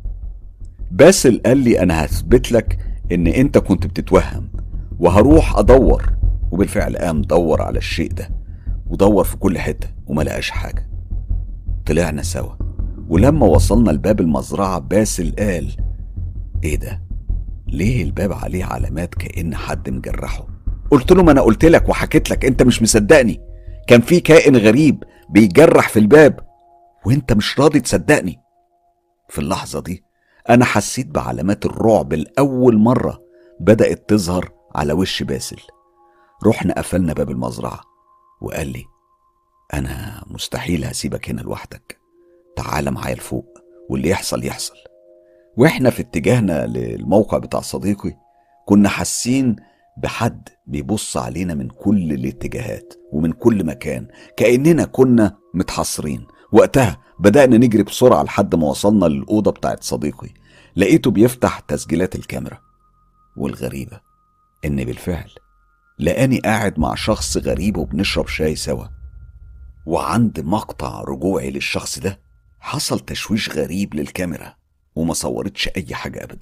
باسل قال لي انا هثبت لك ان انت كنت بتتوهم وهروح ادور وبالفعل قام دور على الشيء ده ودور في كل حتة وما لقاش حاجة طلعنا سوا ولما وصلنا لباب المزرعة باسل قال ايه ده ليه الباب عليه علامات كأن حد مجرحه قلت له ما انا قلت لك وحكيت لك انت مش مصدقني كان في كائن غريب بيجرح في الباب وانت مش راضي تصدقني في اللحظة دي أنا حسيت بعلامات الرعب لأول مرة بدأت تظهر على وش باسل رحنا قفلنا باب المزرعة وقال لي أنا مستحيل هسيبك هنا لوحدك تعال معايا لفوق واللي يحصل يحصل واحنا في اتجاهنا للموقع بتاع صديقي كنا حاسين بحد بيبص علينا من كل الاتجاهات ومن كل مكان كأننا كنا متحصرين وقتها بدأنا نجري بسرعة لحد ما وصلنا للأوضة بتاعت صديقي لقيته بيفتح تسجيلات الكاميرا والغريبة إن بالفعل لقاني قاعد مع شخص غريب وبنشرب شاي سوا وعند مقطع رجوعي للشخص ده حصل تشويش غريب للكاميرا وما صورتش أي حاجة أبدا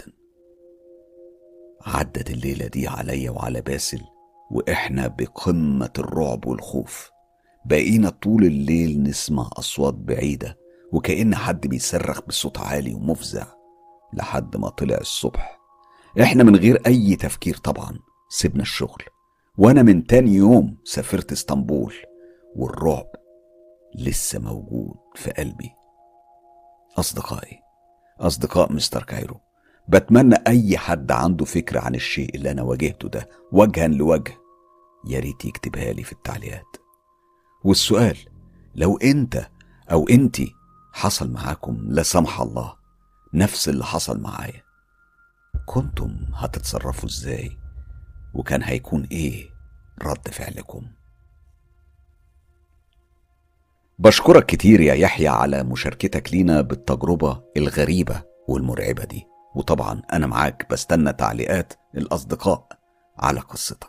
عدت الليلة دي عليا وعلى باسل وإحنا بقمة الرعب والخوف بقينا طول الليل نسمع أصوات بعيدة وكأن حد بيصرخ بصوت عالي ومفزع لحد ما طلع الصبح احنا من غير أي تفكير طبعا سيبنا الشغل وأنا من تاني يوم سافرت اسطنبول والرعب لسه موجود في قلبي أصدقائي أصدقاء مستر كايرو بتمنى أي حد عنده فكرة عن الشيء اللي أنا واجهته ده وجها لوجه يا ريت يكتبها لي في التعليقات والسؤال لو أنت أو أنتي حصل معاكم لا سمح الله نفس اللي حصل معايا كنتم هتتصرفوا ازاي وكان هيكون ايه رد فعلكم بشكرك كتير يا يحيى على مشاركتك لينا بالتجربة الغريبة والمرعبة دي وطبعا أنا معاك بستنى تعليقات الأصدقاء على قصتك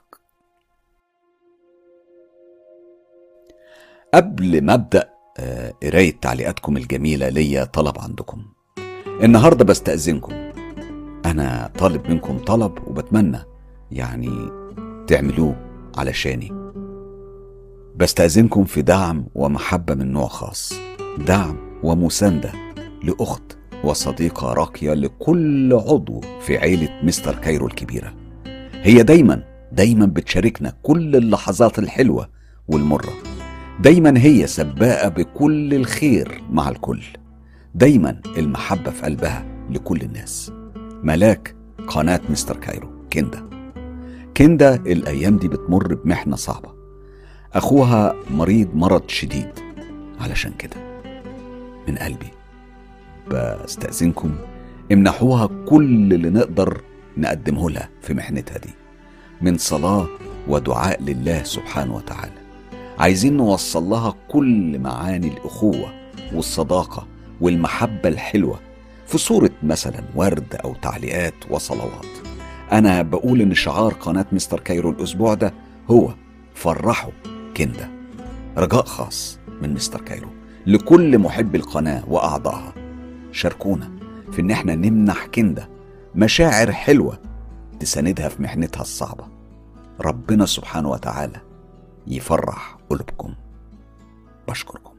قبل ما أبدأ آه، قراية تعليقاتكم الجميلة ليا طلب عندكم النهاردة بستأذنكم أنا طالب منكم طلب وبتمنى يعني تعملوه علشاني بستأذنكم في دعم ومحبة من نوع خاص دعم ومساندة لأخت وصديقة راقية لكل عضو في عيلة مستر كايرو الكبيرة هي دايما دايما بتشاركنا كل اللحظات الحلوة والمرة دايما هي سباقة بكل الخير مع الكل دايما المحبة في قلبها لكل الناس ملاك قناة مستر كايرو كندا كندا الأيام دي بتمر بمحنة صعبة أخوها مريض مرض شديد علشان كده من قلبي بستأذنكم امنحوها كل اللي نقدر نقدمه لها في محنتها دي من صلاة ودعاء لله سبحانه وتعالى عايزين نوصل لها كل معاني الأخوة والصداقة والمحبة الحلوة في صورة مثلا ورد أو تعليقات وصلوات أنا بقول إن شعار قناة مستر كايرو الأسبوع ده هو فرحوا كندا رجاء خاص من مستر كايرو لكل محب القناة وأعضائها شاركونا في إن إحنا نمنح كندا مشاعر حلوة تساندها في محنتها الصعبة ربنا سبحانه وتعالى يفرح قلوبكم بشكركم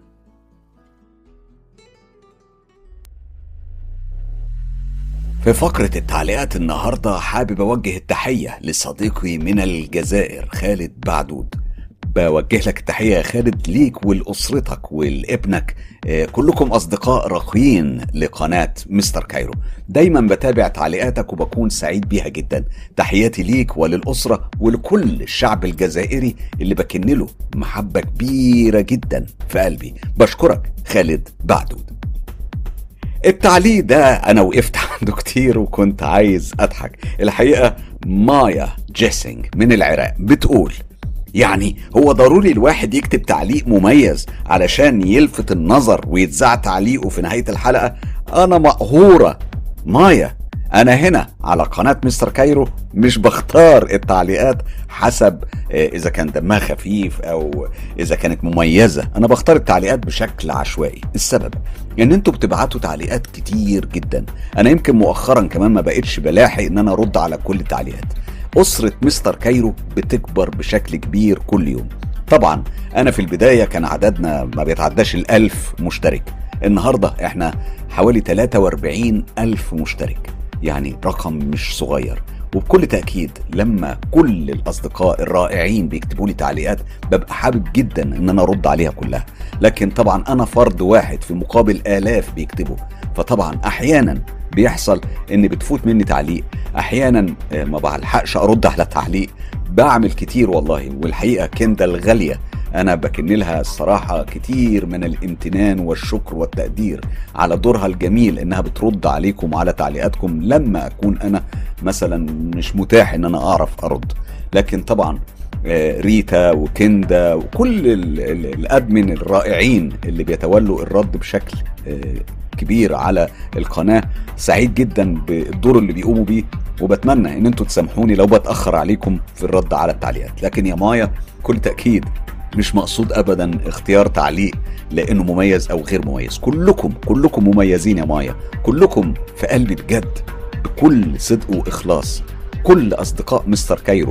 في فقرة التعليقات النهاردة حابب أوجه التحية لصديقي من الجزائر خالد بعدود بوجه لك التحية يا خالد ليك ولأسرتك ولابنك آه، كلكم أصدقاء راقيين لقناة مستر كايرو دايما بتابع تعليقاتك وبكون سعيد بيها جدا تحياتي ليك وللأسرة ولكل الشعب الجزائري اللي بكن له محبة كبيرة جدا في قلبي بشكرك خالد بعدود التعليق ده انا وقفت عنده كتير وكنت عايز اضحك الحقيقه مايا جيسنج من العراق بتقول يعني هو ضروري الواحد يكتب تعليق مميز علشان يلفت النظر ويتذاع تعليقه في نهايه الحلقه انا مقهوره مايا انا هنا على قناه مستر كايرو مش بختار التعليقات حسب آه، اذا كان دمها خفيف او اذا كانت مميزه انا بختار التعليقات بشكل عشوائي السبب ان انتوا بتبعتوا تعليقات كتير جدا انا يمكن مؤخرا كمان ما بقتش بلاحق ان انا ارد على كل التعليقات اسره مستر كايرو بتكبر بشكل كبير كل يوم طبعا انا في البدايه كان عددنا ما بيتعداش الالف مشترك النهارده احنا حوالي 43 الف مشترك يعني رقم مش صغير وبكل تأكيد لما كل الأصدقاء الرائعين بيكتبوا لي تعليقات ببقى حابب جدا إن أنا أرد عليها كلها لكن طبعا أنا فرد واحد في مقابل آلاف بيكتبوا فطبعا أحيانا بيحصل إن بتفوت مني تعليق أحيانا آه، ما بلحقش أرد على تعليق بعمل كتير والله والحقيقة كندا الغالية أنا بكن لها الصراحة كتير من الامتنان والشكر والتقدير على دورها الجميل إنها بترد عليكم وعلى تعليقاتكم لما أكون أنا مثلا مش متاح إن أنا أعرف أرد لكن طبعا آه، ريتا وكندا وكل ال- ال- الادمن الرائعين اللي بيتولوا الرد بشكل آه، كبير على القناه سعيد جدا بالدور اللي بيقوموا بيه وبتمنى ان انتوا تسامحوني لو بتاخر عليكم في الرد على التعليقات لكن يا مايا كل تاكيد مش مقصود ابدا اختيار تعليق لانه مميز او غير مميز كلكم كلكم مميزين يا مايا كلكم في قلبي بجد بكل صدق واخلاص كل اصدقاء مستر كايرو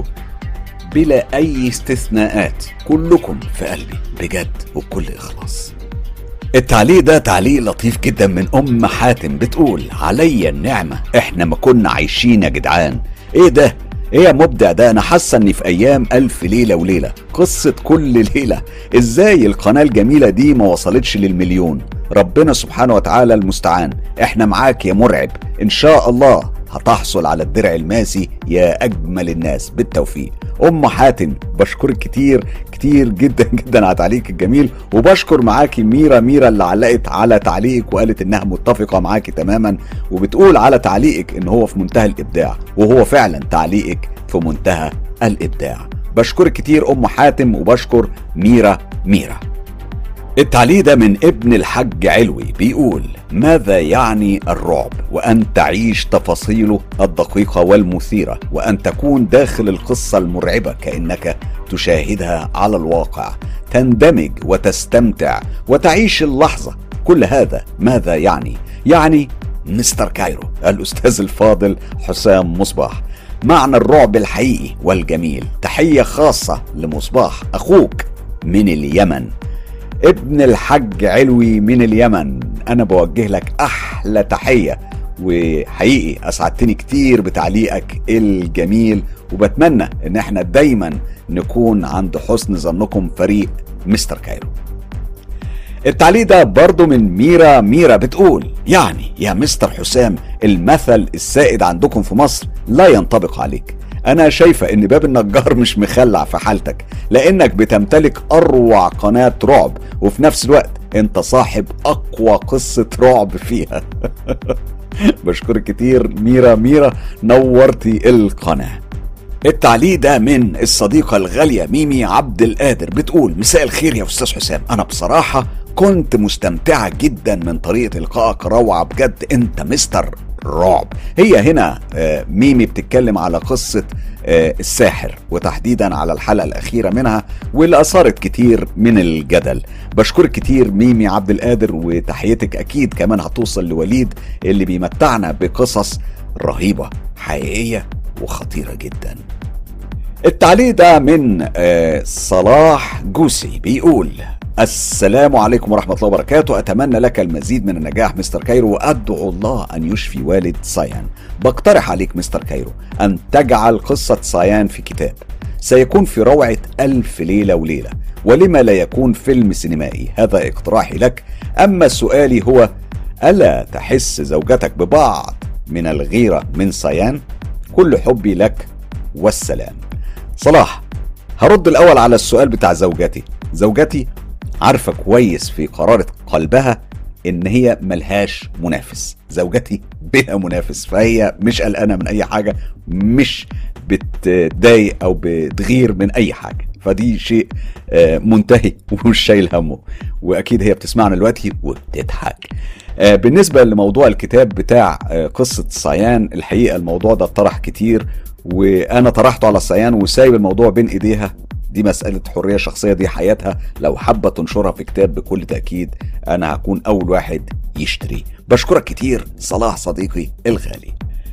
بلا اي استثناءات كلكم في قلبي بجد وبكل اخلاص التعليق ده تعليق لطيف جدا من ام حاتم بتقول عليا النعمه احنا ما كنا عايشين يا جدعان ايه ده ايه يا مبدع ده انا حاسه اني في ايام الف ليله وليله قصه كل ليله ازاي القناه الجميله دي ما وصلتش للمليون ربنا سبحانه وتعالى المستعان احنا معاك يا مرعب ان شاء الله هتحصل على الدرع الماسي يا اجمل الناس بالتوفيق ام حاتم بشكرك كتير كتير جدا جدا على تعليقك الجميل وبشكر معاكي ميرا ميرا اللي علقت على تعليقك وقالت انها متفقه معاكي تماما وبتقول على تعليقك ان هو في منتهى الابداع وهو فعلا تعليقك في منتهى الابداع بشكرك كتير ام حاتم وبشكر ميرا ميرا التعليق ده من ابن الحج علوي بيقول ماذا يعني الرعب وان تعيش تفاصيله الدقيقه والمثيره وان تكون داخل القصه المرعبه كانك تشاهدها على الواقع تندمج وتستمتع وتعيش اللحظه كل هذا ماذا يعني يعني مستر كايرو الأستاذ الفاضل حسام مصباح معنى الرعب الحقيقي والجميل تحية خاصة لمصباح أخوك من اليمن ابن الحج علوي من اليمن أنا بوجه لك أحلى تحية وحقيقي أسعدتني كتير بتعليقك الجميل وبتمنى إن احنا دايما نكون عند حسن ظنكم فريق مستر كايرو التعليق ده برضه من ميرا ميرا بتقول يعني يا مستر حسام المثل السائد عندكم في مصر لا ينطبق عليك انا شايفة ان باب النجار مش مخلع في حالتك لانك بتمتلك اروع قناة رعب وفي نفس الوقت انت صاحب اقوى قصة رعب فيها بشكرك كتير ميرا ميرا نورتي القناه التعليق ده من الصديقة الغالية ميمي عبد القادر بتقول مساء الخير يا أستاذ حسام أنا بصراحة كنت مستمتعة جدا من طريقة إلقائك روعة بجد أنت مستر رعب هي هنا آه، ميمي بتتكلم على قصة آه، الساحر وتحديدا على الحلقة الأخيرة منها واللي أثارت كتير من الجدل بشكرك كتير ميمي عبد القادر وتحيتك أكيد كمان هتوصل لوليد اللي بيمتعنا بقصص رهيبة حقيقية وخطيرة جدا التعليق ده من آه، صلاح جوسي بيقول السلام عليكم ورحمة الله وبركاته أتمنى لك المزيد من النجاح مستر كايرو وأدعو الله أن يشفي والد سايان بقترح عليك مستر كايرو أن تجعل قصة سايان في كتاب سيكون في روعة ألف ليلة وليلة ولما لا يكون فيلم سينمائي هذا اقتراحي لك أما سؤالي هو ألا تحس زوجتك ببعض من الغيرة من سايان كل حبي لك والسلام صلاح هرد الأول على السؤال بتاع زوجتي زوجتي عارفة كويس في قرارة قلبها إن هي ملهاش منافس زوجتي بها منافس فهي مش قلقانة من أي حاجة مش بتضايق أو بتغير من أي حاجة فدي شيء آه، منتهي ومش شايل همه واكيد هي بتسمعنا دلوقتي وبتضحك آه، بالنسبه لموضوع الكتاب بتاع آه، قصه صيان الحقيقه الموضوع ده طرح كتير وانا طرحته على صيان وسايب الموضوع بين ايديها دي مسألة حرية شخصية دي حياتها لو حابة تنشرها في كتاب بكل تأكيد أنا هكون أول واحد يشتري بشكرك كتير صلاح صديقي الغالي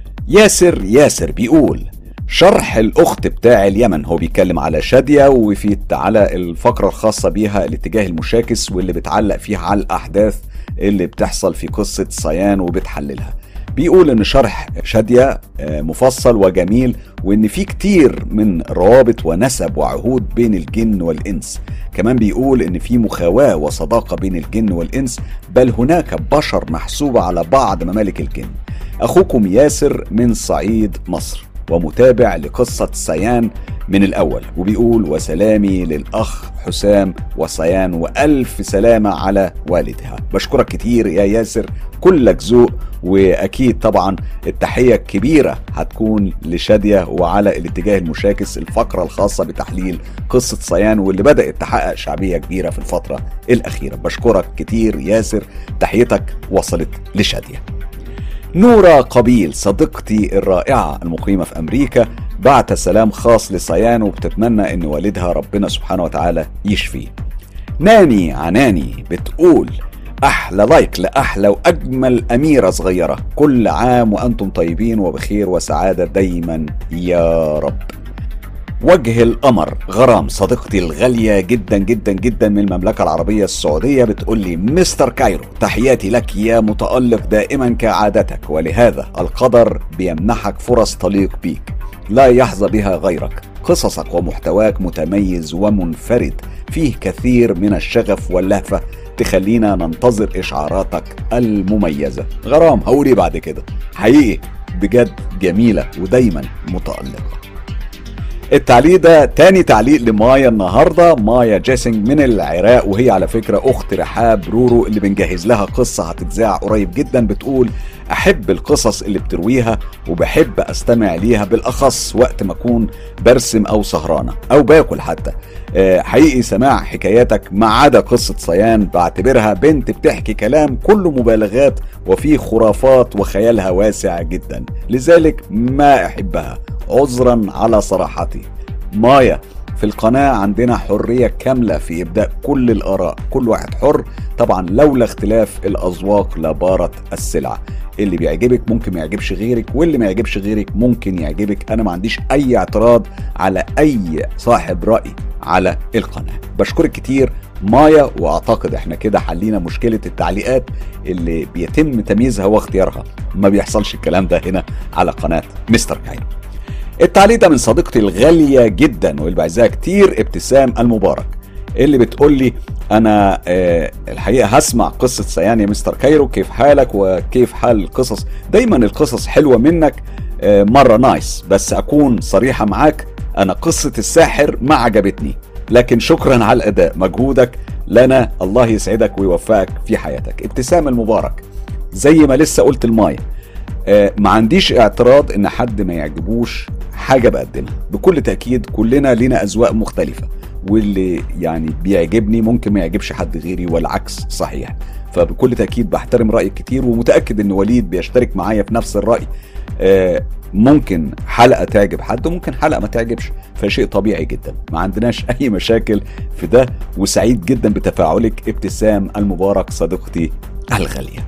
ياسر ياسر بيقول شرح الاخت بتاع اليمن هو بيتكلم على شاديه وفي على الفقره الخاصه بيها الاتجاه المشاكس واللي بتعلق فيها على الاحداث اللي بتحصل في قصه صيان وبتحللها بيقول ان شرح شادية آه، مفصل وجميل وان في كتير من روابط ونسب وعهود بين الجن والانس كمان بيقول ان في مخاواة وصداقة بين الجن والانس بل هناك بشر محسوبة على بعض ممالك الجن اخوكم ياسر من صعيد مصر ومتابع لقصة سيان من الأول وبيقول وسلامي للأخ حسام وصيان وألف سلامة على والدها بشكرك كتير يا ياسر كلك ذوق وأكيد طبعا التحية الكبيرة هتكون لشادية وعلى الاتجاه المشاكس الفقرة الخاصة بتحليل قصة صيان واللي بدأت تحقق شعبية كبيرة في الفترة الأخيرة بشكرك كتير ياسر تحيتك وصلت لشادية نورا قبيل صديقتي الرائعة المقيمة في أمريكا بعت سلام خاص لصيان وبتتمنى إن والدها ربنا سبحانه وتعالى يشفيه ناني عناني بتقول أحلى لايك لأحلى وأجمل أميرة صغيرة كل عام وأنتم طيبين وبخير وسعادة دايما يا رب وجه القمر غرام صديقتي الغالية جدا جدا جدا من المملكة العربية السعودية بتقول لي مستر كايرو تحياتي لك يا متألق دائما كعادتك ولهذا القدر بيمنحك فرص تليق بيك لا يحظى بها غيرك قصصك ومحتواك متميز ومنفرد فيه كثير من الشغف واللهفة تخلينا ننتظر إشعاراتك المميزة غرام هقول بعد كده حقيقي بجد جميلة ودايما متألقة التعليق ده تاني تعليق لمايا النهارده مايا جيسنج من العراق وهي على فكره اخت رحاب رورو اللي بنجهز لها قصه هتتذاع قريب جدا بتقول احب القصص اللي بترويها وبحب استمع ليها بالاخص وقت ما اكون برسم او سهرانه او باكل حتى آه، حقيقي سماع حكاياتك ما عدا قصه صيان بعتبرها بنت بتحكي كلام كله مبالغات وفيه خرافات وخيالها واسع جدا لذلك ما احبها عذرا على صراحتي مايا في القناة عندنا حرية كاملة في إبداء كل الآراء كل واحد حر طبعا لولا اختلاف الأذواق لبارت السلع اللي بيعجبك ممكن ما يعجبش غيرك واللي ما يعجبش غيرك ممكن يعجبك انا ما عنديش اي اعتراض على اي صاحب راي على القناه بشكرك كتير مايا واعتقد احنا كده حلينا مشكله التعليقات اللي بيتم تمييزها واختيارها ما بيحصلش الكلام ده هنا على قناه مستر كايرو التعليق ده من صديقتي الغاليه جدا واللي بعزها كتير ابتسام المبارك اللي بتقول لي انا آه الحقيقه هسمع قصه سيان يا مستر كايرو كيف حالك وكيف حال القصص دايما القصص حلوه منك آه مره نايس بس اكون صريحه معاك انا قصه الساحر ما عجبتني لكن شكرا على الاداء مجهودك لنا الله يسعدك ويوفقك في حياتك ابتسام المبارك زي ما لسه قلت المايه آه ما عنديش اعتراض ان حد ما يعجبوش حاجه بقدمها بكل تاكيد كلنا لينا اذواق مختلفه واللي يعني بيعجبني ممكن ما يعجبش حد غيري والعكس صحيح فبكل تاكيد بحترم رايك كتير ومتاكد ان وليد بيشترك معايا في نفس الراي آه ممكن حلقه تعجب حد وممكن حلقه ما تعجبش فشيء طبيعي جدا ما عندناش اي مشاكل في ده وسعيد جدا بتفاعلك ابتسام المبارك صديقتي الغاليه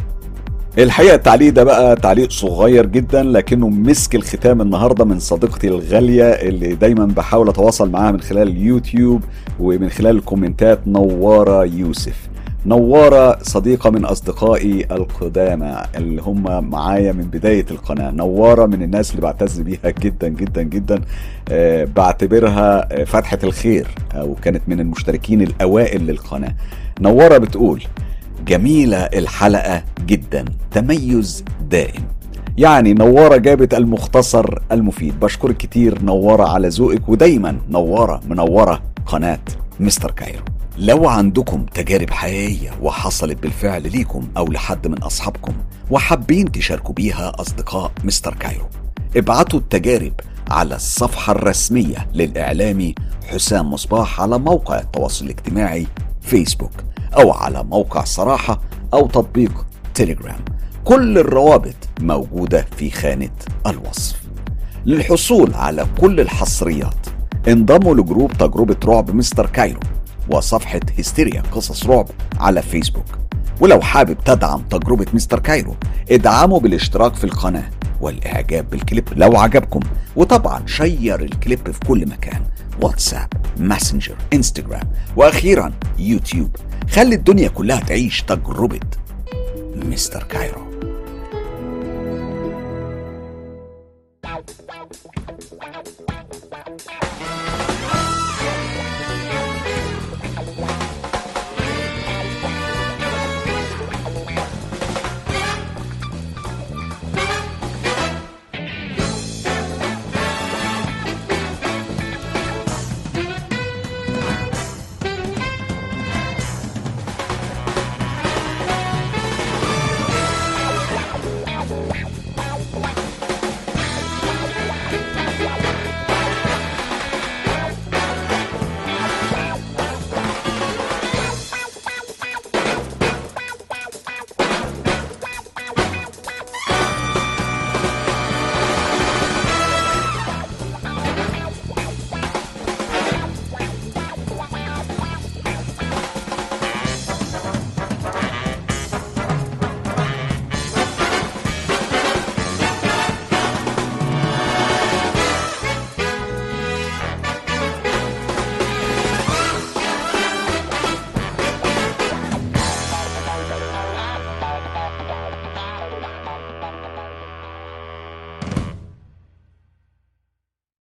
الحقيقه التعليق ده بقى تعليق صغير جدا لكنه مسك الختام النهارده من صديقتي الغاليه اللي دايما بحاول اتواصل معاها من خلال اليوتيوب ومن خلال الكومنتات نواره يوسف نوارة صديقة من أصدقائي القدامى اللي هم معايا من بداية القناة نوارة من الناس اللي بعتز بيها جدا جدا جدا أه بعتبرها فتحة الخير أو كانت من المشتركين الأوائل للقناة نوارة بتقول جميلة الحلقة جدا تميز دائم يعني نوارة جابت المختصر المفيد بشكرك كتير نوارة على ذوقك ودايما نوارة منورة قناة مستر كايرو لو عندكم تجارب حقيقية وحصلت بالفعل ليكم أو لحد من أصحابكم وحابين تشاركوا بيها أصدقاء مستر كايرو ابعتوا التجارب على الصفحة الرسمية للإعلامي حسام مصباح على موقع التواصل الاجتماعي فيسبوك أو على موقع صراحة أو تطبيق تليجرام كل الروابط موجودة في خانة الوصف للحصول على كل الحصريات انضموا لجروب تجربة رعب مستر كايرو وصفحة هستيريا قصص رعب على فيسبوك ولو حابب تدعم تجربة مستر كايرو ادعمه بالاشتراك في القناة والإعجاب بالكليب لو عجبكم وطبعا شير الكليب في كل مكان واتساب ماسنجر انستجرام وأخيرا يوتيوب خلي الدنيا كلها تعيش تجربة مستر كايرو